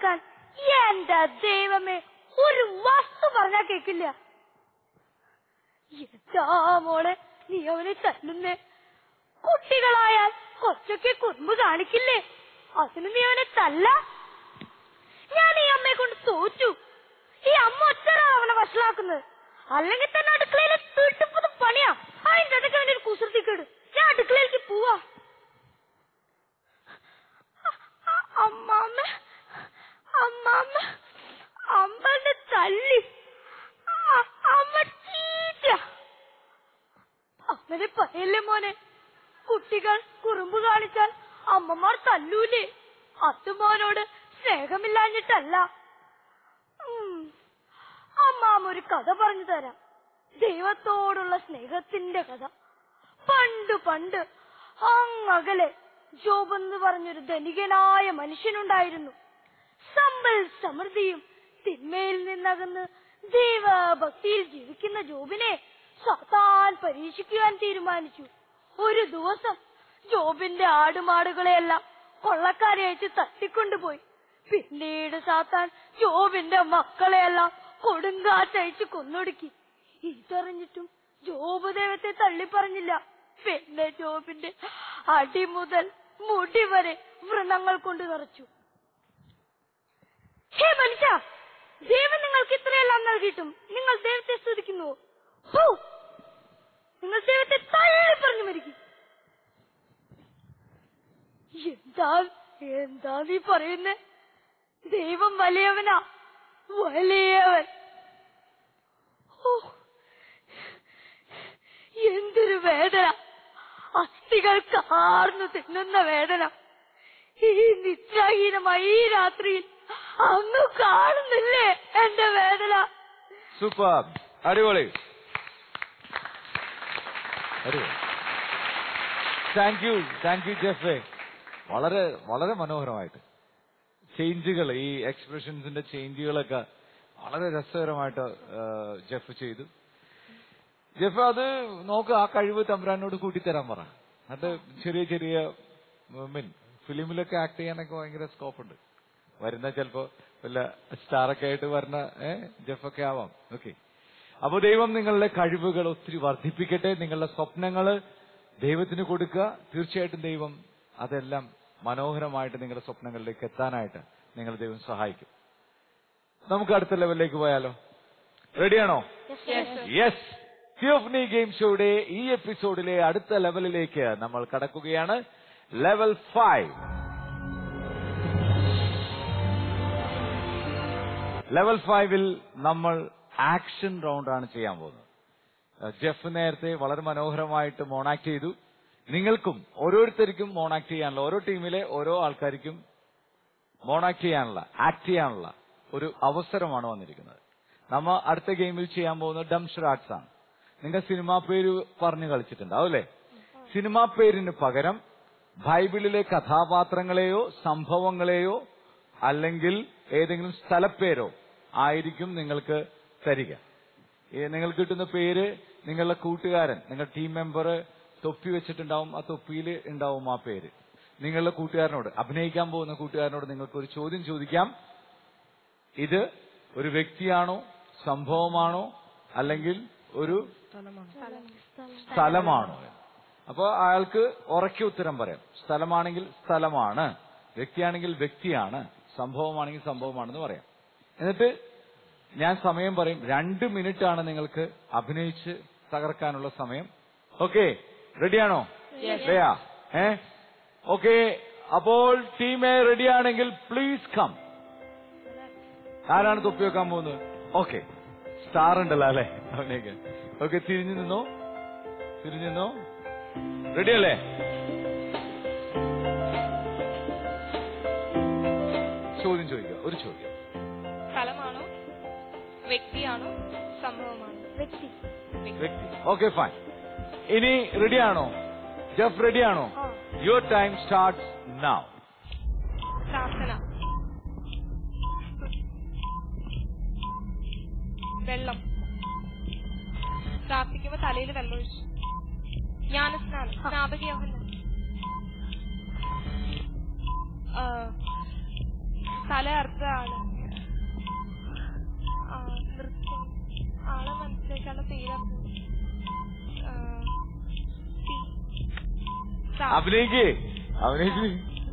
നടക്കാൻ എന്റെ ദൈവമേ ഒരു വസ്തു പറഞ്ഞാ കേക്കില്ല എന്താ മോളെ നീ അവനെ തല്ലുന്നേ കുട്ടികളായാൽ കുറച്ചൊക്കെ കുറുമ്പ് കാണിക്കില്ലേ അതിന് നീ അവനെ തല്ല ഞാൻ ഈ അമ്മയെ കൊണ്ട് തോറ്റു ഈ അമ്മ ഒറ്റരാ അവനെ വഷളാക്കുന്നത് അല്ലെങ്കിൽ തന്നെ അടുക്കളയിലെ തീട്ടിപ്പത് പണിയാ അതിന്റെ ഇടയ്ക്ക് അവന്റെ ഒരു കുസൃതിക്കേട് ഞാൻ അടുക്കളയിലേക്ക് പോവാ അ- അമ്മാമ്മ അമ്മാമ്മ അമ്മന്റെ തല്ലി അ- അമ്മ ചീറ്റ അങ്ങനെ പറയല്ലേ മോനെ കുട്ടികൾ കുറുമ്പ് കാണിച്ചാൽ അമ്മമാർ തല്ലൂലേ അത് മോനോട് സ്നേഹമില്ലാഞ്ഞിട്ടല്ല ഉം. അമ്മാമ്മ ഒരു കഥ പറഞ്ഞു തരാം ദൈവത്തോടുള്ള സ്നേഹത്തിന്റെ കഥ പണ്ട് പണ്ട് അങ്ങകലെ ജോബ് എന്ന് പറഞ്ഞൊരു ധനികനായ മനുഷ്യനുണ്ടായിരുന്നു സമ്പൽ സമൃദ്ധിയും തിന്മയിൽ നിന്നകന്ന് ദൈവഭക്തിയിൽ ജീവിക്കുന്ന ജോബിനെ സാത്താൻ പരീക്ഷിക്കുവാൻ തീരുമാനിച്ചു ഒരു ദിവസം ജോബിന്റെ ആടുമാടുകളെയെല്ലാം കൊള്ളക്കാരെ അയച്ച് തട്ടിക്കൊണ്ടുപോയി പിന്നീട് സാത്താൻ ജോബിന്റെ മക്കളെയെല്ലാം കൊടുങ്കാറ്റയച്ച് കൊന്നൊടുക്കി ഇതറിഞ്ഞിട്ടും ജോബ് ദൈവത്തെ തള്ളിപ്പറഞ്ഞില്ല പിന്നെ ജോബിന്റെ അടി മുതൽ മുടി വരെ വ്രണങ്ങൾ കൊണ്ട് നിറച്ചു ഹേ മനുഷ്യ ദൈവം നിങ്ങൾക്ക് ഇത്രയെല്ലാം നൽകിയിട്ടും നിങ്ങൾ ദൈവത്തെ സ്തുതിക്കുന്നു ഹൂ! നിങ്ങൾ ദൈവത്തെ തള്ളി പറഞ്ഞു മരിക്കും എന്താ എന്താ നീ പറയുന്നേ ദൈവം വലിയവനാ വലിയവൻ ഓ എന്തൊരു വേദന അസ്ഥികൾ കാർന്നു തിന്നുന്ന വേദന ഈ നിദ്രാഹീനമായ ഈ രാത്രിയിൽ അങ്ങ് കാണുന്നില്ലേ എന്റെ വേദന സൂപ്പർ അടിപൊളി അടിപൊളി താങ്ക് യു താങ്ക് യു ജെഫേ വളരെ വളരെ മനോഹരമായിട്ട് ചേഞ്ചുകൾ ഈ എക്സ്പ്രഷൻസിന്റെ ചേഞ്ചുകളൊക്കെ വളരെ രസകരമായിട്ട് ആ, ജെഫ് ചെയ്തു ജെഫ് അത് നോക്ക് ആ കഴിവ് തമ്പുരാനോട് കൂട്ടിത്തരാൻ പറ അത് ചെറിയ ചെറിയ മീൻ ഫിലിമിലൊക്കെ ആക്ട് ചെയ്യാനൊക്കെ ഭയങ്കര സ്കോപ്പ് ഉണ്ട് വരുന്ന ചിലപ്പോ വല്ല സ്റ്റാറൊക്കെ ആയിട്ട് വരുന്ന ഏഹ് ജെഫൊക്കെ ആവാം ഓക്കെ അപ്പൊ ദൈവം നിങ്ങളുടെ കഴിവുകൾ ഒത്തിരി വർദ്ധിപ്പിക്കട്ടെ നിങ്ങളുടെ സ്വപ്നങ്ങള് ദൈവത്തിന് കൊടുക്കുക തീർച്ചയായിട്ടും ദൈവം അതെല്ലാം മനോഹരമായിട്ട് നിങ്ങളുടെ സ്വപ്നങ്ങളിലേക്ക് എത്താനായിട്ട് നിങ്ങൾ ദൈവം സഹായിക്കും നമുക്ക് അടുത്ത ലെവലിലേക്ക് പോയാലോ റെഡിയാണോ യെസ് തിയോഫ്നി ഗെയിം ഷോയുടെ ഈ എപ്പിസോഡിലെ അടുത്ത ലെവലിലേക്ക് നമ്മൾ കടക്കുകയാണ് ലെവൽ ഫൈവ് ലെവൽ ഫൈവിൽ നമ്മൾ ആക്ഷൻ റൗണ്ട് ആണ് ചെയ്യാൻ പോകുന്നത് അഹ് ജെഫ് നേരത്തെ വളരെ മനോഹരമായിട്ട് മോണാക്ട് ചെയ്തു നിങ്ങൾക്കും ഓരോരുത്തർക്കും മോണാക്ട് ചെയ്യാനുള്ള ഓരോ ടീമിലെ ഓരോ ആൾക്കാർക്കും മോണാക്ട് ചെയ്യാനുള്ള ആക്ട് ചെയ്യാനുള്ള ഒരു അവസരമാണ് വന്നിരിക്കുന്നത് നമ്മ അടുത്ത ഗെയിമിൽ ചെയ്യാൻ പോകുന്നത് ഡംഷർ ആർട്സ് ആണ് നിങ്ങൾ സിനിമാ പേര് പറഞ്ഞു കളിച്ചിട്ടുണ്ടാവും അല്ലേ സിനിമാ പേരിന് പകരം ബൈബിളിലെ കഥാപാത്രങ്ങളെയോ സംഭവങ്ങളെയോ അല്ലെങ്കിൽ ഏതെങ്കിലും സ്ഥലപ്പേരോ ആയിരിക്കും നിങ്ങൾക്ക് തരിക ഈ നിങ്ങൾക്ക് കിട്ടുന്ന പേര് നിങ്ങളുടെ കൂട്ടുകാരൻ നിങ്ങളുടെ ടീം മെമ്പർ തൊപ്പി വെച്ചിട്ടുണ്ടാവും ആ തൊപ്പിയിൽ ഉണ്ടാവും ആ പേര് നിങ്ങളുടെ കൂട്ടുകാരനോട് അഭിനയിക്കാൻ പോകുന്ന കൂട്ടുകാരനോട് നിങ്ങൾക്ക് ഒരു ചോദ്യം ചോദിക്കാം ഇത് ഒരു വ്യക്തിയാണോ സംഭവമാണോ അല്ലെങ്കിൽ ഒരു സ്ഥലമാണോ അപ്പൊ അയാൾക്ക് ഉറക്കെ ഉത്തരം പറയാം സ്ഥലമാണെങ്കിൽ സ്ഥലമാണ് വ്യക്തിയാണെങ്കിൽ വ്യക്തിയാണ് സംഭവമാണെങ്കിൽ സംഭവമാണെന്ന് പറയാം എന്നിട്ട് ഞാൻ സമയം പറയും രണ്ട് മിനിറ്റ് ആണ് നിങ്ങൾക്ക് അഭിനയിച്ച് തകർക്കാനുള്ള സമയം ഓക്കെ റെഡിയാണോ റെഡിയാ ഏ ഓക്കെ അപ്പോൾ ടീമെ റെഡിയാണെങ്കിൽ പ്ലീസ് കം ആരാണ് തൊപ്പി വെക്കാൻ പോകുന്നത് ഓക്കെ സ്റ്റാർ ഉണ്ടല്ലോ അല്ലെ അവനേക്ക് ഓക്കെ തിരിഞ്ഞു നിന്നോ തിരിഞ്ഞു നിന്നോ റെഡി അല്ലേ ചോദ്യം ചോദിക്കുക ഒരു ചോദ്യം സ്ഥലമാണോ വ്യക്തിയാണോ സംഭവമാണോ വ്യക്തി വ്യക്തി ഓക്കെ ഫൈൻ ഇനി റെഡിയാണോ ജഫ് റെഡിയാണോ ആ. യുവർ ടൈം സ്റ്റാർട്ട് നൗ പ്രാർത്ഥന വെള്ളം പ്രാർത്ഥിക്കുമ്പോ തലയിൽ വെള്ളം ഒഴിച്ചു ജ്ഞാനസ്നാനം സ്നാപകയോഹന തല അർത്ഥ ആള് ആ, നൃത്തം ആളെ മനസ്സിലേക്കുള്ള പേരറിഞ്ഞു അഭിനയിക്കേ അഭിനയിക്ക്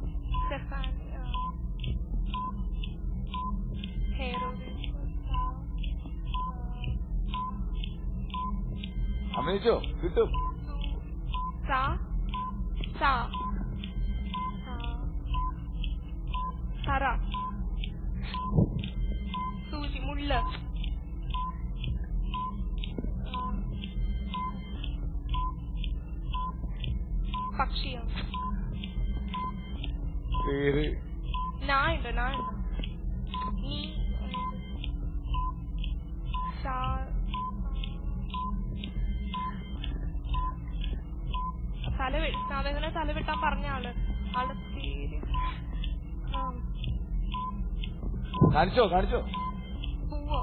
അഭിനയിച്ചോ കിട്ടും സാ സാ തറ സൂചി മുള്ള പക്ഷിയോ പേര് നാ ഉണ്ട് നാ ഉണ്ട് നീ സാ തല വെ- സാധകനെ തല വെട്ടാൻ പറഞ്ഞ ആള് ആളുടെ പേര് ആ, കാണിച്ചോ കാണിച്ചോ പൂവോ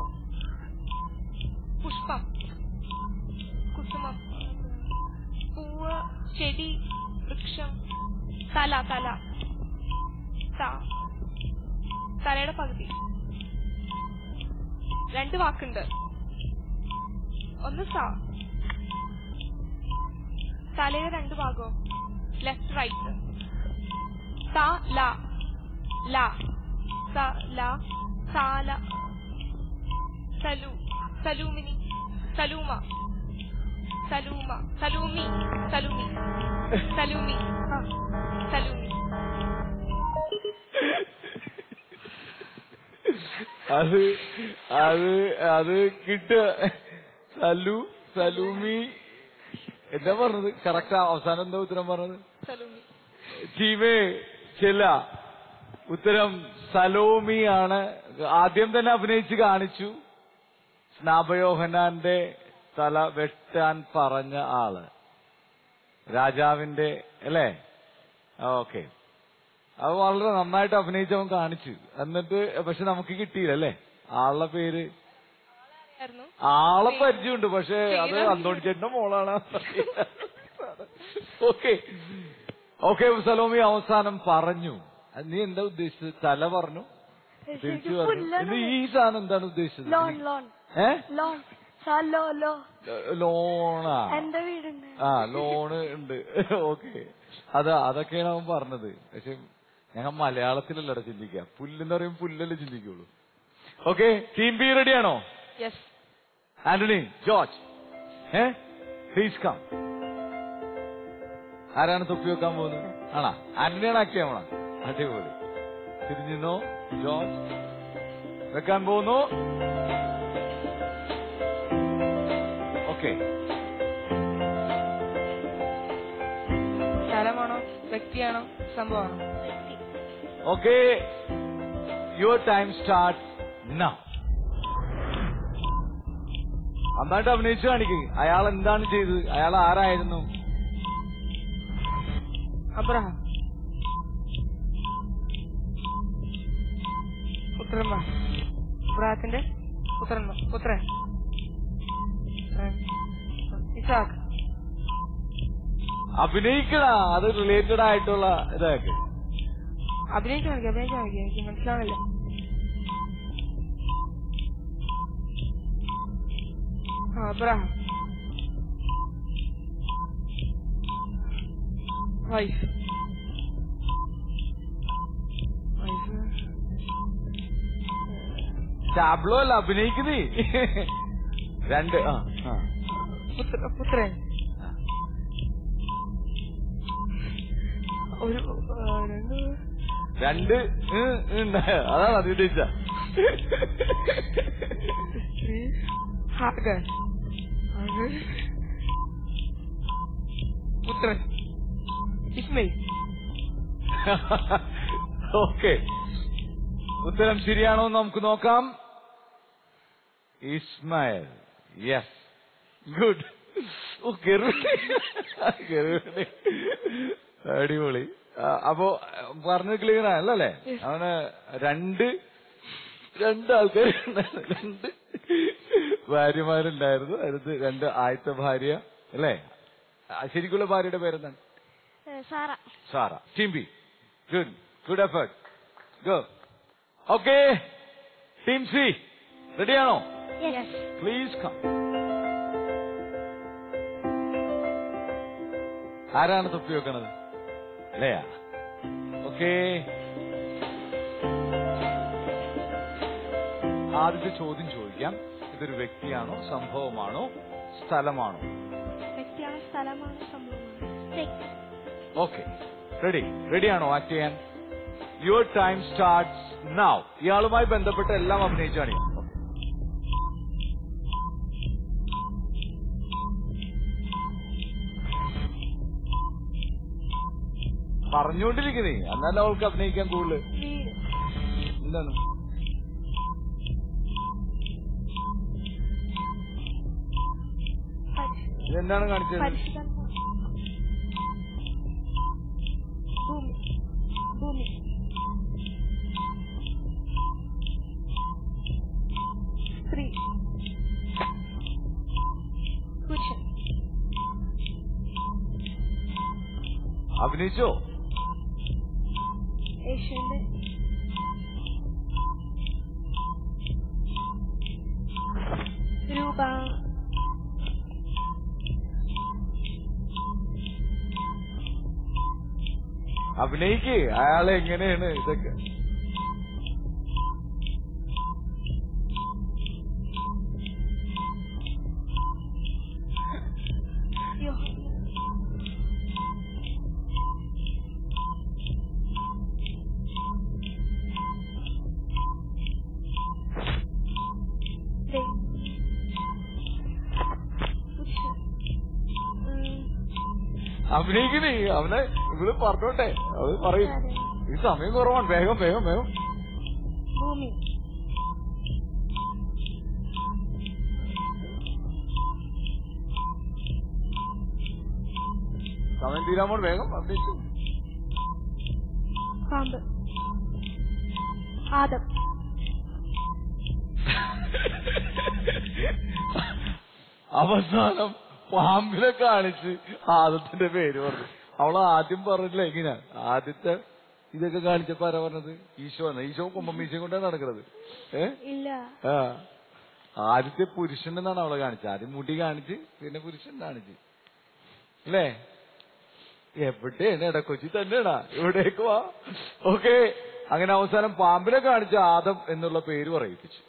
പുഷ്പം കുസുമം പൂവ് ചെടി വൃക്ഷം തല തല ത തലയുടെ പകുതി രണ്ട് വാക്കുണ്ട് ഒന്ന് സ തലയുടെ രണ്ട് ഭാഗവും ലെഫ്റ്റ് റൈറ്റ് ത ല ല സ ല സാല സലു സലൂമിനി സലൂമ സലൂമ സലൂമി സലൂമി സലൂമി ആ, സലൂമി അത് അത് അത് കിട്ടുക സലു സലൂമി എന്താ പറഞ്ഞത് കറക്റ്റ് അവസാനം എന്താ ഉത്തരം പറഞ്ഞത് സലൂമി ടീമേ ചെല്ല ഉത്തരം സലോമി ആണ് ആദ്യം തന്നെ അഭിനയിച്ച് കാണിച്ചു സ്നാപയോഹനാന്റെ തല വെട്ടാൻ പറഞ്ഞ ആള് രാജാവിന്റെ അല്ലേ ഓക്കെ അത് വളരെ നന്നായിട്ട് അഭിനയിച്ച് അവൻ കാണിച്ചു എന്നിട്ട് പക്ഷെ നമുക്ക് കിട്ടിയില്ല അല്ലേ ആളുടെ പേര് ആയിരുന്നു ആളെ പരിചയമുണ്ട് പക്ഷെ അത് പേര് അന്തോണി ചേട്ടന്റെ മോളാണ് ഓക്കെ ഓക്കെ സലോമി അവസാനം പറഞ്ഞു അത് നീ എന്താ ഉദ്ദേശിച്ചത് തല പറഞ്ഞു തിരിച്ചു പറഞ്ഞു ഇന്ന് ഈ സാധനം എന്താണ് ഉദ്ദേശിച്ചത് ലോൺ ലോൺ ഏ ലോൺ സാ ലോ ലോ ലോണാ എന്റെ വീടുണ്ട് ആ ലോണ് ഉണ്ട് ഓക്കെ അതാ അതൊക്കെയാണ് അവൻ പറഞ്ഞത് പക്ഷെ ഞങ്ങൾ മലയാളത്തിലല്ലട ചിന്തിക്കുക പുല്ലെന്ന് പറയുമ്പോൾ പുല്ലല്ലേ ചിന്തിക്കുള്ളൂ ഓക്കെ ടീം ബി റെഡിയാണോ യെസ് ആന്റണി ജോർജ് ഏ പ്ലീസ് കം ആരാണ് തൊപ്പി വെക്കാൻ പോകുന്നത് ആണാ ആന്റണിയാണ് ആക്കിയ നമ്മളാ അടിപൊളി തിരിഞ്ഞിന്നോ ജോർജ് വെക്കാൻ പോകുന്നു ഓക്കെ സ്ഥലമാണോ വ്യക്തിയാണോ സംഭവമാണോ okay your time start now നന്നായിട്ട് അഭിനയിച്ചു കാണിക്ക് അയാൾ എന്താണ് ചെയ്തത് അയാൾ ആരായിരുന്നു അബ്രഹാം പുത്രന്മാർ അബ്രഹത്തിന്റെ പുത്രന്മാർ പുത്രൻ പുത്രൻ. ഇസാഖ് അഭിനയിക്കണ അത് റിലേറ്റഡ് ആയിട്ടുള്ള ഇതൊക്കെ അഭിനയിക്കാൻ മതി അഭിനയിക്കാൻ മതി എനിക്ക് മനസ്സിലാവണില്ല ആ, അബ്രഹാം വൈഫ് വൈഫ് ടാബ്ലോ അല്ല അഭിനയിക്കുന്നേ രണ്ട് ആ ആ. പുത്ര പുത്രൻ ഒരു ആ, രണ്ട് രണ്ട് ഏ, ഉണ്ട് അതാണ് അത് ഉദ്ദേശിച്ച സ്ത്രീ ഹാഗർ ഹാഗർ പുത്രൻ ഇസ്മയിൽ ഓക്കെ ഉത്തരം ശരിയാണോ എന്ന് നമുക്ക് നോക്കാം ഇസ്മായിൽ യെസ് ഗുഡ് ഓ ഗരുഡി ഗരുഡി അടിപൊളി ആ, അപ്പോ പറഞ്ഞത് ക്ലിയർ ആണല്ലേ അവന് രണ്ട് രണ്ട് ആൾക്കാർ രണ്ട് ഭാര്യമാരുണ്ടായിരുന്നു അടുത്ത് രണ്ട് ആദ്യത്തെ ഭാര്യ അല്ലേ ആ, ശരിക്കുള്ള ഭാര്യയുടെ പേരെന്താണ് Sarah Sarah team B good good effort go okay team C റെഡിയാണോ Yes. പ്ലീസ് കം ആരാണ് തൊപ്പി വെക്കണത് അല്ലയാ ഓക്കെ ആദ്യത്തെ ചോദ്യം ചോദിക്കാം ഇതൊരു വ്യക്തിയാണോ സംഭവമാണോ സ്ഥലമാണോ വ്യക്തിയാണോ സ്ഥലമാണോ സംഭവമാണോ ഓക്കെ റെഡി റെഡിയാണോ ആക്ട് ചെയ്യാൻ യുവർ ടൈം സ്റ്റാർട്ട്സ് നൗ ഇയാളുമായി ബന്ധപ്പെട്ട എല്ലാം അഭിനയിച്ചാണ് ഞാൻ. പറഞ്ഞുകൊണ്ടിരിക്കുന്നേ എന്നാലും അവൾക്ക് അഭിനയിക്കാൻ കൂടുതൽ വീട് എന്താണ് പരിശുദ്ധ ഇതെന്താണ് കാണിച്ചത് പരിശുദ്ധ ഭൂമി ഭൂമി സ്ത്രീ പുരുഷൻ അഭിനയിച്ചോ യേശുവിന്റെ രൂപ അഭിനയിക്ക് അയാളെ എങ്ങനെയാണ് ഇതൊക്കെ യോഹന്നാൻ. ദേ. പുരുഷൻ. ഉം. അഭിനയിക്കണേ അവനെ ഇവള് പറഞ്ഞോട്ടെ അത് പറയും ഈ സമയം കുറവാണ് വേഗം വേഗം വേഗം ഭൂമി സമയം തീരാമോൾ വേഗം അഭിനയിച്ചു പാമ്പ് ആദം അവസാനം പാമ്പിനെ കാണിച്ച് ആദത്തിന്റെ പേര് പറഞ്ഞു അവൾ ആദ്യം പറഞ്ഞില്ല എങ്ങനെയാ ആദ്യത്തെ ഇതൊക്കെ കാണിച്ചപ്പോ ആരാ പറഞ്ഞത് ഈശോ ആണ് ഈശോ കുമ്പമീശയും കൊണ്ടാണ് നടക്കുന്നത് ഏ ഇല്ല ആ ആദ്യത്തെ പുരുഷൻ എന്നാണ് അവളെ കാണിച്ചത് ആദ്യം മുടി കാണിച്ച് പിന്നെ പുരുഷൻ കാണിച്ച് അല്ലേ എവിടെയാണ് ഇടക്കൊച്ചി തന്നെയാണാ ഇവിടേക്ക് വാ ഓക്കെ അങ്ങനെ അവസാനം പാമ്പിനെ കാണിച്ച ആദം എന്നുള്ള പേര് പറയിപ്പിച്ചു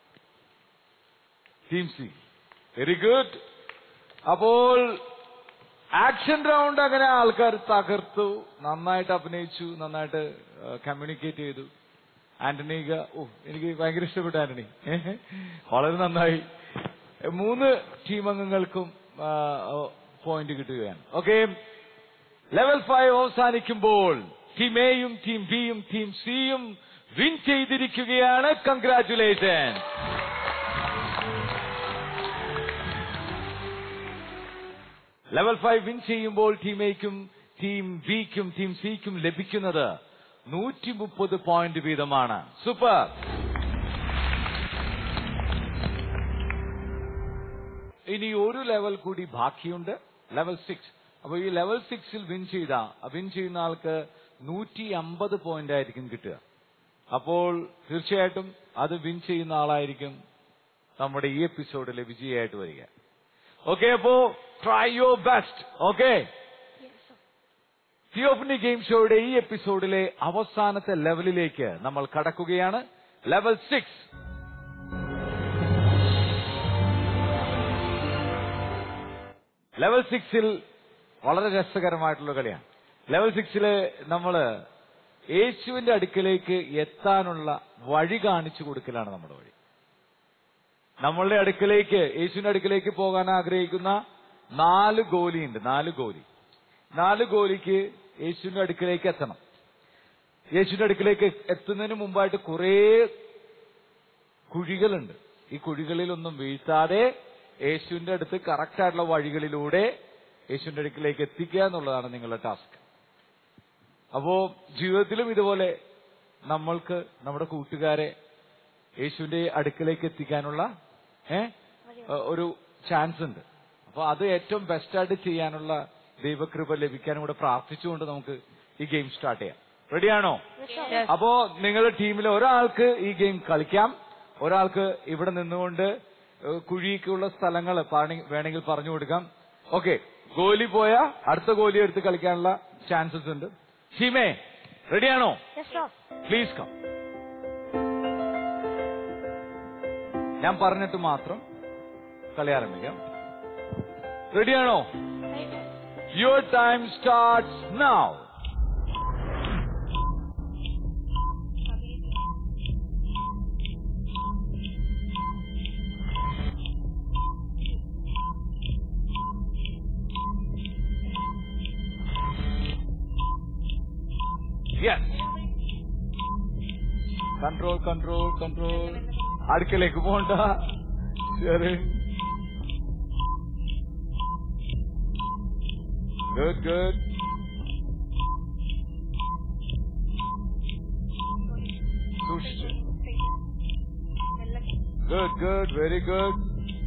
ടീം സി വെരി ഗുഡ് അപ്പോൾ ആക്ഷൻ റൗണ്ട് അങ്ങനെ ആൾക്കാർ തകർത്തു നന്നായിട്ട് അഭിനയിച്ചു നന്നായിട്ട് കമ്മ്യൂണിക്കേറ്റ് ചെയ്തു ആന്റണിക ഓ എനിക്ക് ഭയങ്കര ഇഷ്ടപ്പെട്ടു ആന്റണി വളരെ നന്നായി മൂന്ന് ടീം അംഗങ്ങൾക്കും പോയിന്റ് കിട്ടുകയാണ് ഓക്കെ ലെവൽ ഫൈവ് അവസാനിക്കുമ്പോൾ ടീം എയും ടീം ബിയും ടീം സിയും വിൻ ചെയ്തിരിക്കുകയാണ് കൺഗ്രാറ്റുലേഷൻ ലെവൽ ഫൈവ് വിൻ ചെയ്യുമ്പോൾ ടീം എക്കും ടീം ബിക്കും ടീം സിക്കും ലഭിക്കുന്നത് നൂറ്റി മുപ്പത് പോയിന്റ് വീതമാണ് സൂപ്പർ ഇനി ഒരു ലെവൽ കൂടി ബാക്കിയുണ്ട് ലെവൽ സിക്സ് അപ്പൊ ഈ ലെവൽ സിക്സിൽ വിൻ ചെയ്ത വിൻ ചെയ്യുന്ന ആൾക്ക് നൂറ്റി അമ്പത് പോയിന്റ് ആയിരിക്കും കിട്ടുക അപ്പോൾ തീർച്ചയായിട്ടും അത് വിൻ ചെയ്യുന്ന ആളായിരിക്കും നമ്മുടെ ഈ എപ്പിസോഡിലെ വിജയിയായിട്ട് വരിക ഓക്കെ അപ്പോ try your best okay Theophany game ഷോയുടെ ഈ എപ്പിസോഡിലെ അവസാനത്തെ ലെവലിലേക്ക് നമ്മൾ കടക്കുകയാണ് ലെവൽ സിക്സ് ലെവൽ സിക്സിൽ വളരെ രസകരമായിട്ടുള്ള കളിയാണ് ലെവൽ സിക്സില് നമ്മള് യേശുവിന്റെ അടുക്കലേക്ക് എത്താനുള്ള വഴി കാണിച്ചു കൊടുക്കലാണ് നമ്മുടെ വഴി നമ്മളുടെ അടുക്കലേക്ക് യേശുവിന്റെ അടുക്കലേക്ക് പോകാൻ ആഗ്രഹിക്കുന്ന നാല് ഗോലിയുണ്ട് നാല് ഗോലി നാല് ഗോലിക്ക് യേശുവിന്റെ അടുക്കലേക്ക് എത്തണം യേശുവിന്റെ അടുക്കലേക്ക് എത്തുന്നതിന് മുമ്പായിട്ട് കുറേ കുഴികളുണ്ട് ഈ കുഴികളിലൊന്നും വീഴ്ത്താതെ യേശുവിന്റെ അടുത്ത് കറക്റ്റ് ആയിട്ടുള്ള വഴികളിലൂടെ യേശുവിന്റെ അടുക്കിലേക്ക് എത്തിക്കുക എന്നുള്ളതാണ് നിങ്ങളുടെ ടാസ്ക് അപ്പോ ജീവിതത്തിലും ഇതുപോലെ നമ്മൾക്ക് നമ്മുടെ കൂട്ടുകാരെ യേശുവിന്റെ അടുക്കലേക്ക് എത്തിക്കാനുള്ള ഏ ഒരു ചാൻസ് ഉണ്ട് അപ്പൊ അത് ഏറ്റവും ബെസ്റ്റായിട്ട് ചെയ്യാനുള്ള ദൈവകൃപ ലഭിക്കാനും കൂടെ പ്രാർത്ഥിച്ചുകൊണ്ട് നമുക്ക് ഈ ഗെയിം സ്റ്റാർട്ട് ചെയ്യാം റെഡിയാണോ Yes. അപ്പോ നിങ്ങളുടെ ടീമിലെ ഒരാൾക്ക് ഈ ഗെയിം കളിക്കാം ഒരാൾക്ക് ഇവിടെ നിന്നുകൊണ്ട് ഏഹ്, കുഴിക്കുള്ള സ്ഥലങ്ങൾ വേണമെങ്കിൽ പറഞ്ഞു കൊടുക്കാം ഓക്കെ ഗോലി പോയ അടുത്ത ഗോലി എടുത്ത് കളിക്കാനുള്ള ചാൻസസ് ഉണ്ട് ഷീമേ റെഡിയാണോ Yes, sir. പ്ലീസ് കം ഞാൻ പറഞ്ഞിട്ട് മാത്രം കളി ആരംഭിക്കാം റെഡിയാണോ your time starts now yes control control control അടുക്കലേക്ക് പോണ്ട ശരി ഗുഡ് ഗുഡ് സൂക്ഷിച്ച് good good very good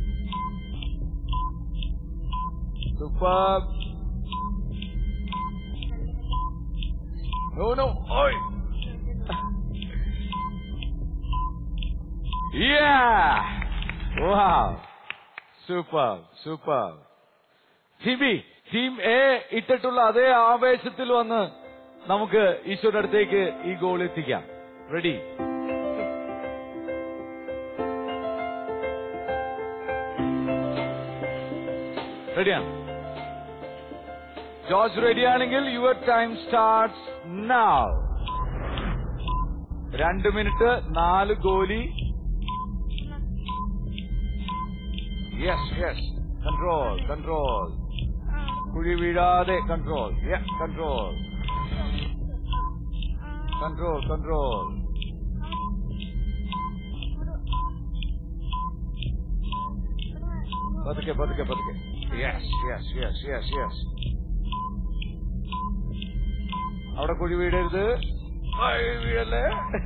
super no no ഓയ് Yeah! Wow! Super, super. Team team A ഇട്ടിട്ടുള്ള അതേ ആവേശത്തിൽ വന്ന് നമുക്ക് ഈശോയുടെ അടുത്തേക്ക് ഈ ഗോൾ എത്തിക്കാം റെഡി റെഡിയാണ് ജോർജ് റെഡിയാണെങ്കിൽ യുവർ ടൈം സ്റ്റാർട്ട്സ് നൗ രണ്ട് മിനിറ്റ് നാല് ഗോലി യെസ് യെസ് കൺട്രോൾ കൺട്രോൾ കുഴി വീഴാതെ കൺട്രോൾ കൺട്രോൾ കൺട്രോൾ കൺട്രോൾ പതുക്കെ പതുക്കെ പതുക്കെ yes yes yes yes yes അവിടെ കുഴി വീഴരുത് ഐ, വീഴല്ലേ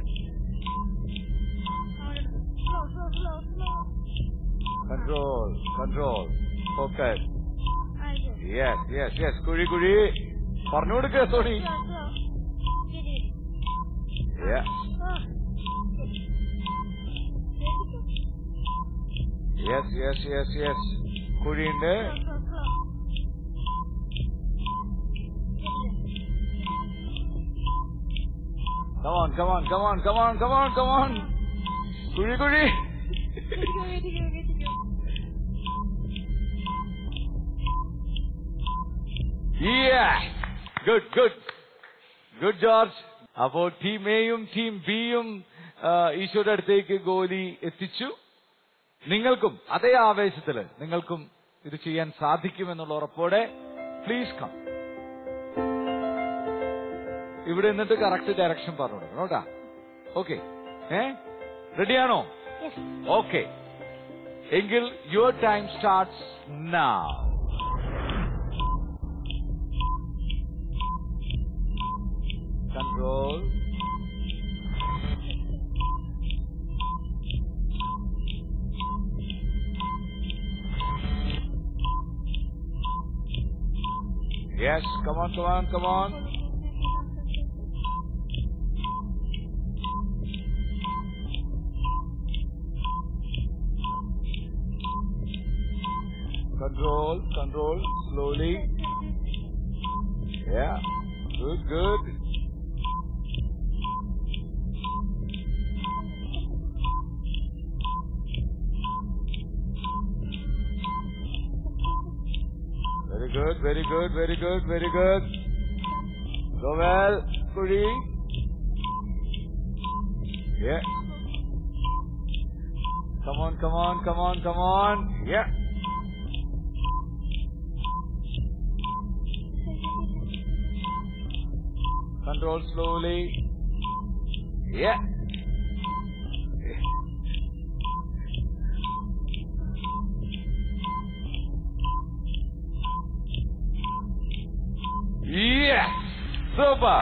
control control focus yes yes yes കുഴി കുഴി പറഞ്ഞു കൊടുക്ക Sony yes yes yes yes കുഴിയുണ്ട് come on come on come on come on come on come on കുഴി കുഴി ഗുഡ് ഗുഡ് ഗുഡ് ജോർജ് അപ്പോ ടീം എയും ടീം ബിയും ഈശോയുടെ അടുത്തേക്ക് ഗോലി എത്തിച്ചു നിങ്ങൾക്കും അതേ ആവേശത്തില് നിങ്ങൾക്കും ഇത് ചെയ്യാൻ സാധിക്കുമെന്നുള്ള ഉറപ്പോടെ പ്ലീസ് കം ഇവിടെ നിന്നിട്ട് കറക്റ്റ് ഡയറക്ഷൻ പറഞ്ഞു കൊടുക്കണം കേട്ടാ ഓക്കെ ഏ റെഡിയാണോ Yes. ഓക്കെ എങ്കിൽ your time starts now control yes come on come on come on control control slowly yeah good good Very good, very good, very good, very good. Go well, Kuri. Yeah. Come on, come on, come on, come on. Yeah. Control slowly. Yeah. Yes! Super!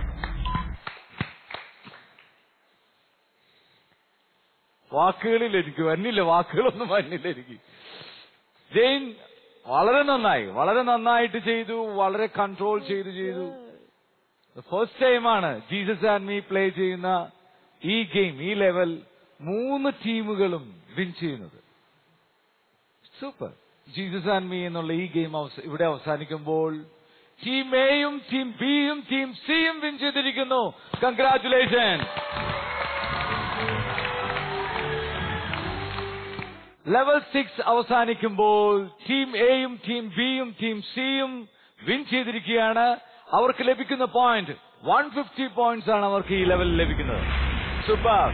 വാക്കുകളിൽ എനിക്ക് വന്നില്ല വാക്കുകളൊന്നും വന്നില്ല എനിക്ക് ജെയിൻ വളരെ നന്നായി വളരെ നന്നായിട്ട് ചെയ്തു വളരെ കൺട്രോൾ ചെയ്തു ചെയ്തു ഫസ്റ്റ് ടൈമാണ് ജീസസ് ആൻഡ് മീ പ്ലേ ചെയ്യുന്ന ഈ ഗെയിം ഈ ലെവൽ മൂന്ന് ടീമുകളും വിൻ ചെയ്യുന്നത് സൂപ്പർ ജീസസ് ആൻഡ് മീ എന്നുള്ള ഈ ഗെയിം ഇവിടെ അവസാനിക്കുമ്പോൾ ടീം എയും ടീം ബിയും ടീം സിയും വിൻ ചെയ്തിരിക്കുന്നു കൺഗ്രാറ്റുലേഷൻ ലെവൽ സിക്സ് അവസാനിക്കുമ്പോൾ ടീം എയും ടീം ബിയും ടീം സിയും വിൻ ചെയ്തിരിക്കുകയാണ് അവർക്ക് ലഭിക്കുന്ന പോയിന്റ് വൺ ഫിഫ്റ്റി പോയിന്റ്സ് ആണ് അവർക്ക് ഈ ലെവലിൽ ലഭിക്കുന്നത് super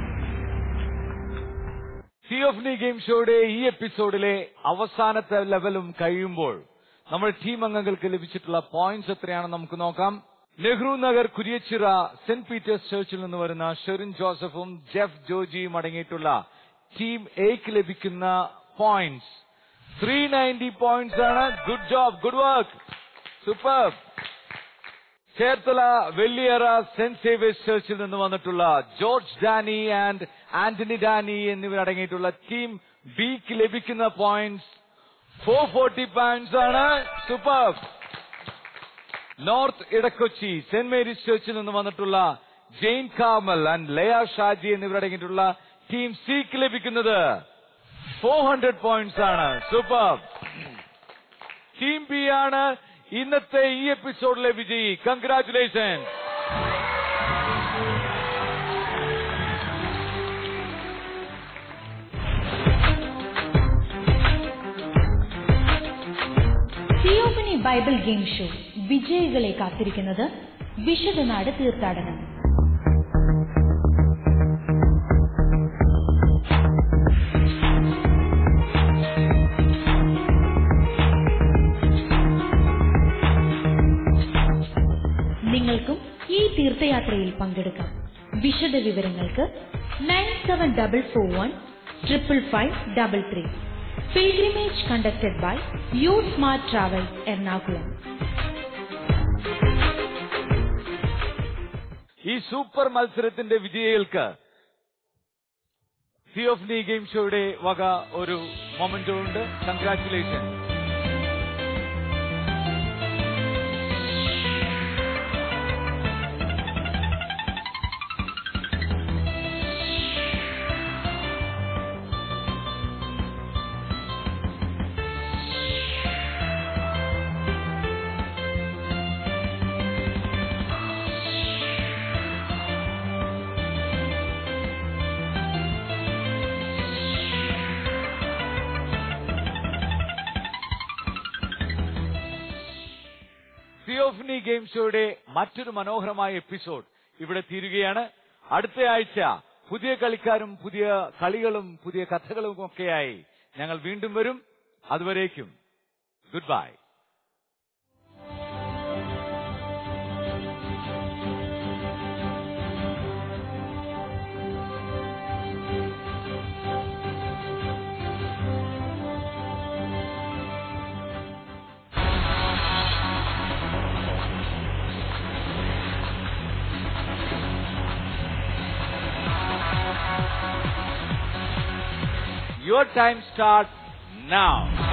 Theophany game ഷോയുടെ ഈ എപ്പിസോഡിലെ അവസാനത്തെ ലെവലും കഴിയുമ്പോൾ നമ്മൾ ടീം അംഗങ്ങൾക്ക് ലഭിച്ചിട്ടുള്ള പോയിന്റ്സ് എത്രയാണെന്ന് നമുക്ക് നോക്കാം നെഹ്റു നഗർ കുരിയച്ചിറ സെന്റ് പീറ്റേഴ്സ് ചർച്ചിൽ നിന്ന് വരുന്ന ഷെറിൻ ജോസഫും ജെഫ് ജോജിയും അടങ്ങിയിട്ടുള്ള ടീം എക്ക് ലഭിക്കുന്ന പോയിന്റ്സ് ത്രീ നയൻറ്റി പോയിന്റ്സ് ആണ് good job good work super Cherthala Velliyara saint Xavier's ചർച്ചിൽ നിന്ന് വന്നിട്ടുള്ള George Danny and Antony Danny എന്നിവരടങ്ങിയിട്ടുള്ള ടീം ബിക്ക് ലഭിക്കുന്ന പോയിന്റ്സ് ഫോർ ഫോർട്ടി പോയിന്റ്സ് ആണ് super north Edakochi saint Mary's ചർച്ചിൽ നിന്ന് വന്നിട്ടുള്ള ജെയിൻ കാമൽ ആൻഡ് ലയ ഷാജി എന്നിവരടങ്ങിയിട്ടുള്ള ടീം സിക്ക് ലഭിക്കുന്നത് ഫോർ ഹൺഡ്രഡ് പോയിന്റ്സ് ആണ് സൂപ്പർ ടീം ബി ആണ് ഇന്നത്തെ ഈ എപ്പിസോഡിലെ വിജയി കൺഗ്രാറ്റുലേഷൻ സിയോമിനി ബൈബിൾ ഗെയിം ഷോ വിജയികളെ കാത്തിരിക്കുന്നത് വിശുദ്ധനാട് തീർത്ഥാടനം നിങ്ങൾക്കും ഈ തീർത്ഥയാത്രയിൽ പങ്കെടുക്കാം വിശദ വിവരങ്ങൾക്ക് nine seven double four one triple five double three pilgrimage conducted by U smart travels Ernakulam ഈ സൂപ്പർ മത്സരത്തിന്റെ വിജയികൾക്ക് സി ഓഫ് നീ ഗെയിം ഷോയുടെ വക ഒരു മൊമെന്റോ ഉണ്ട് കൺഗ്രാറ്റുലേഷൻ സിയോഫ്നി ഗെയിം ഷോയുടെ മറ്റൊരു മനോഹരമായ എപ്പിസോഡ് ഇവിടെ തീരുകയാണ് അടുത്ത ആഴ്ച പുതിയ കളിക്കാരും പുതിയ കളികളും പുതിയ കഥകളും ഒക്കെയായി ഞങ്ങൾ വീണ്ടും വരും അതുവരേക്കും goodbye Your time starts now.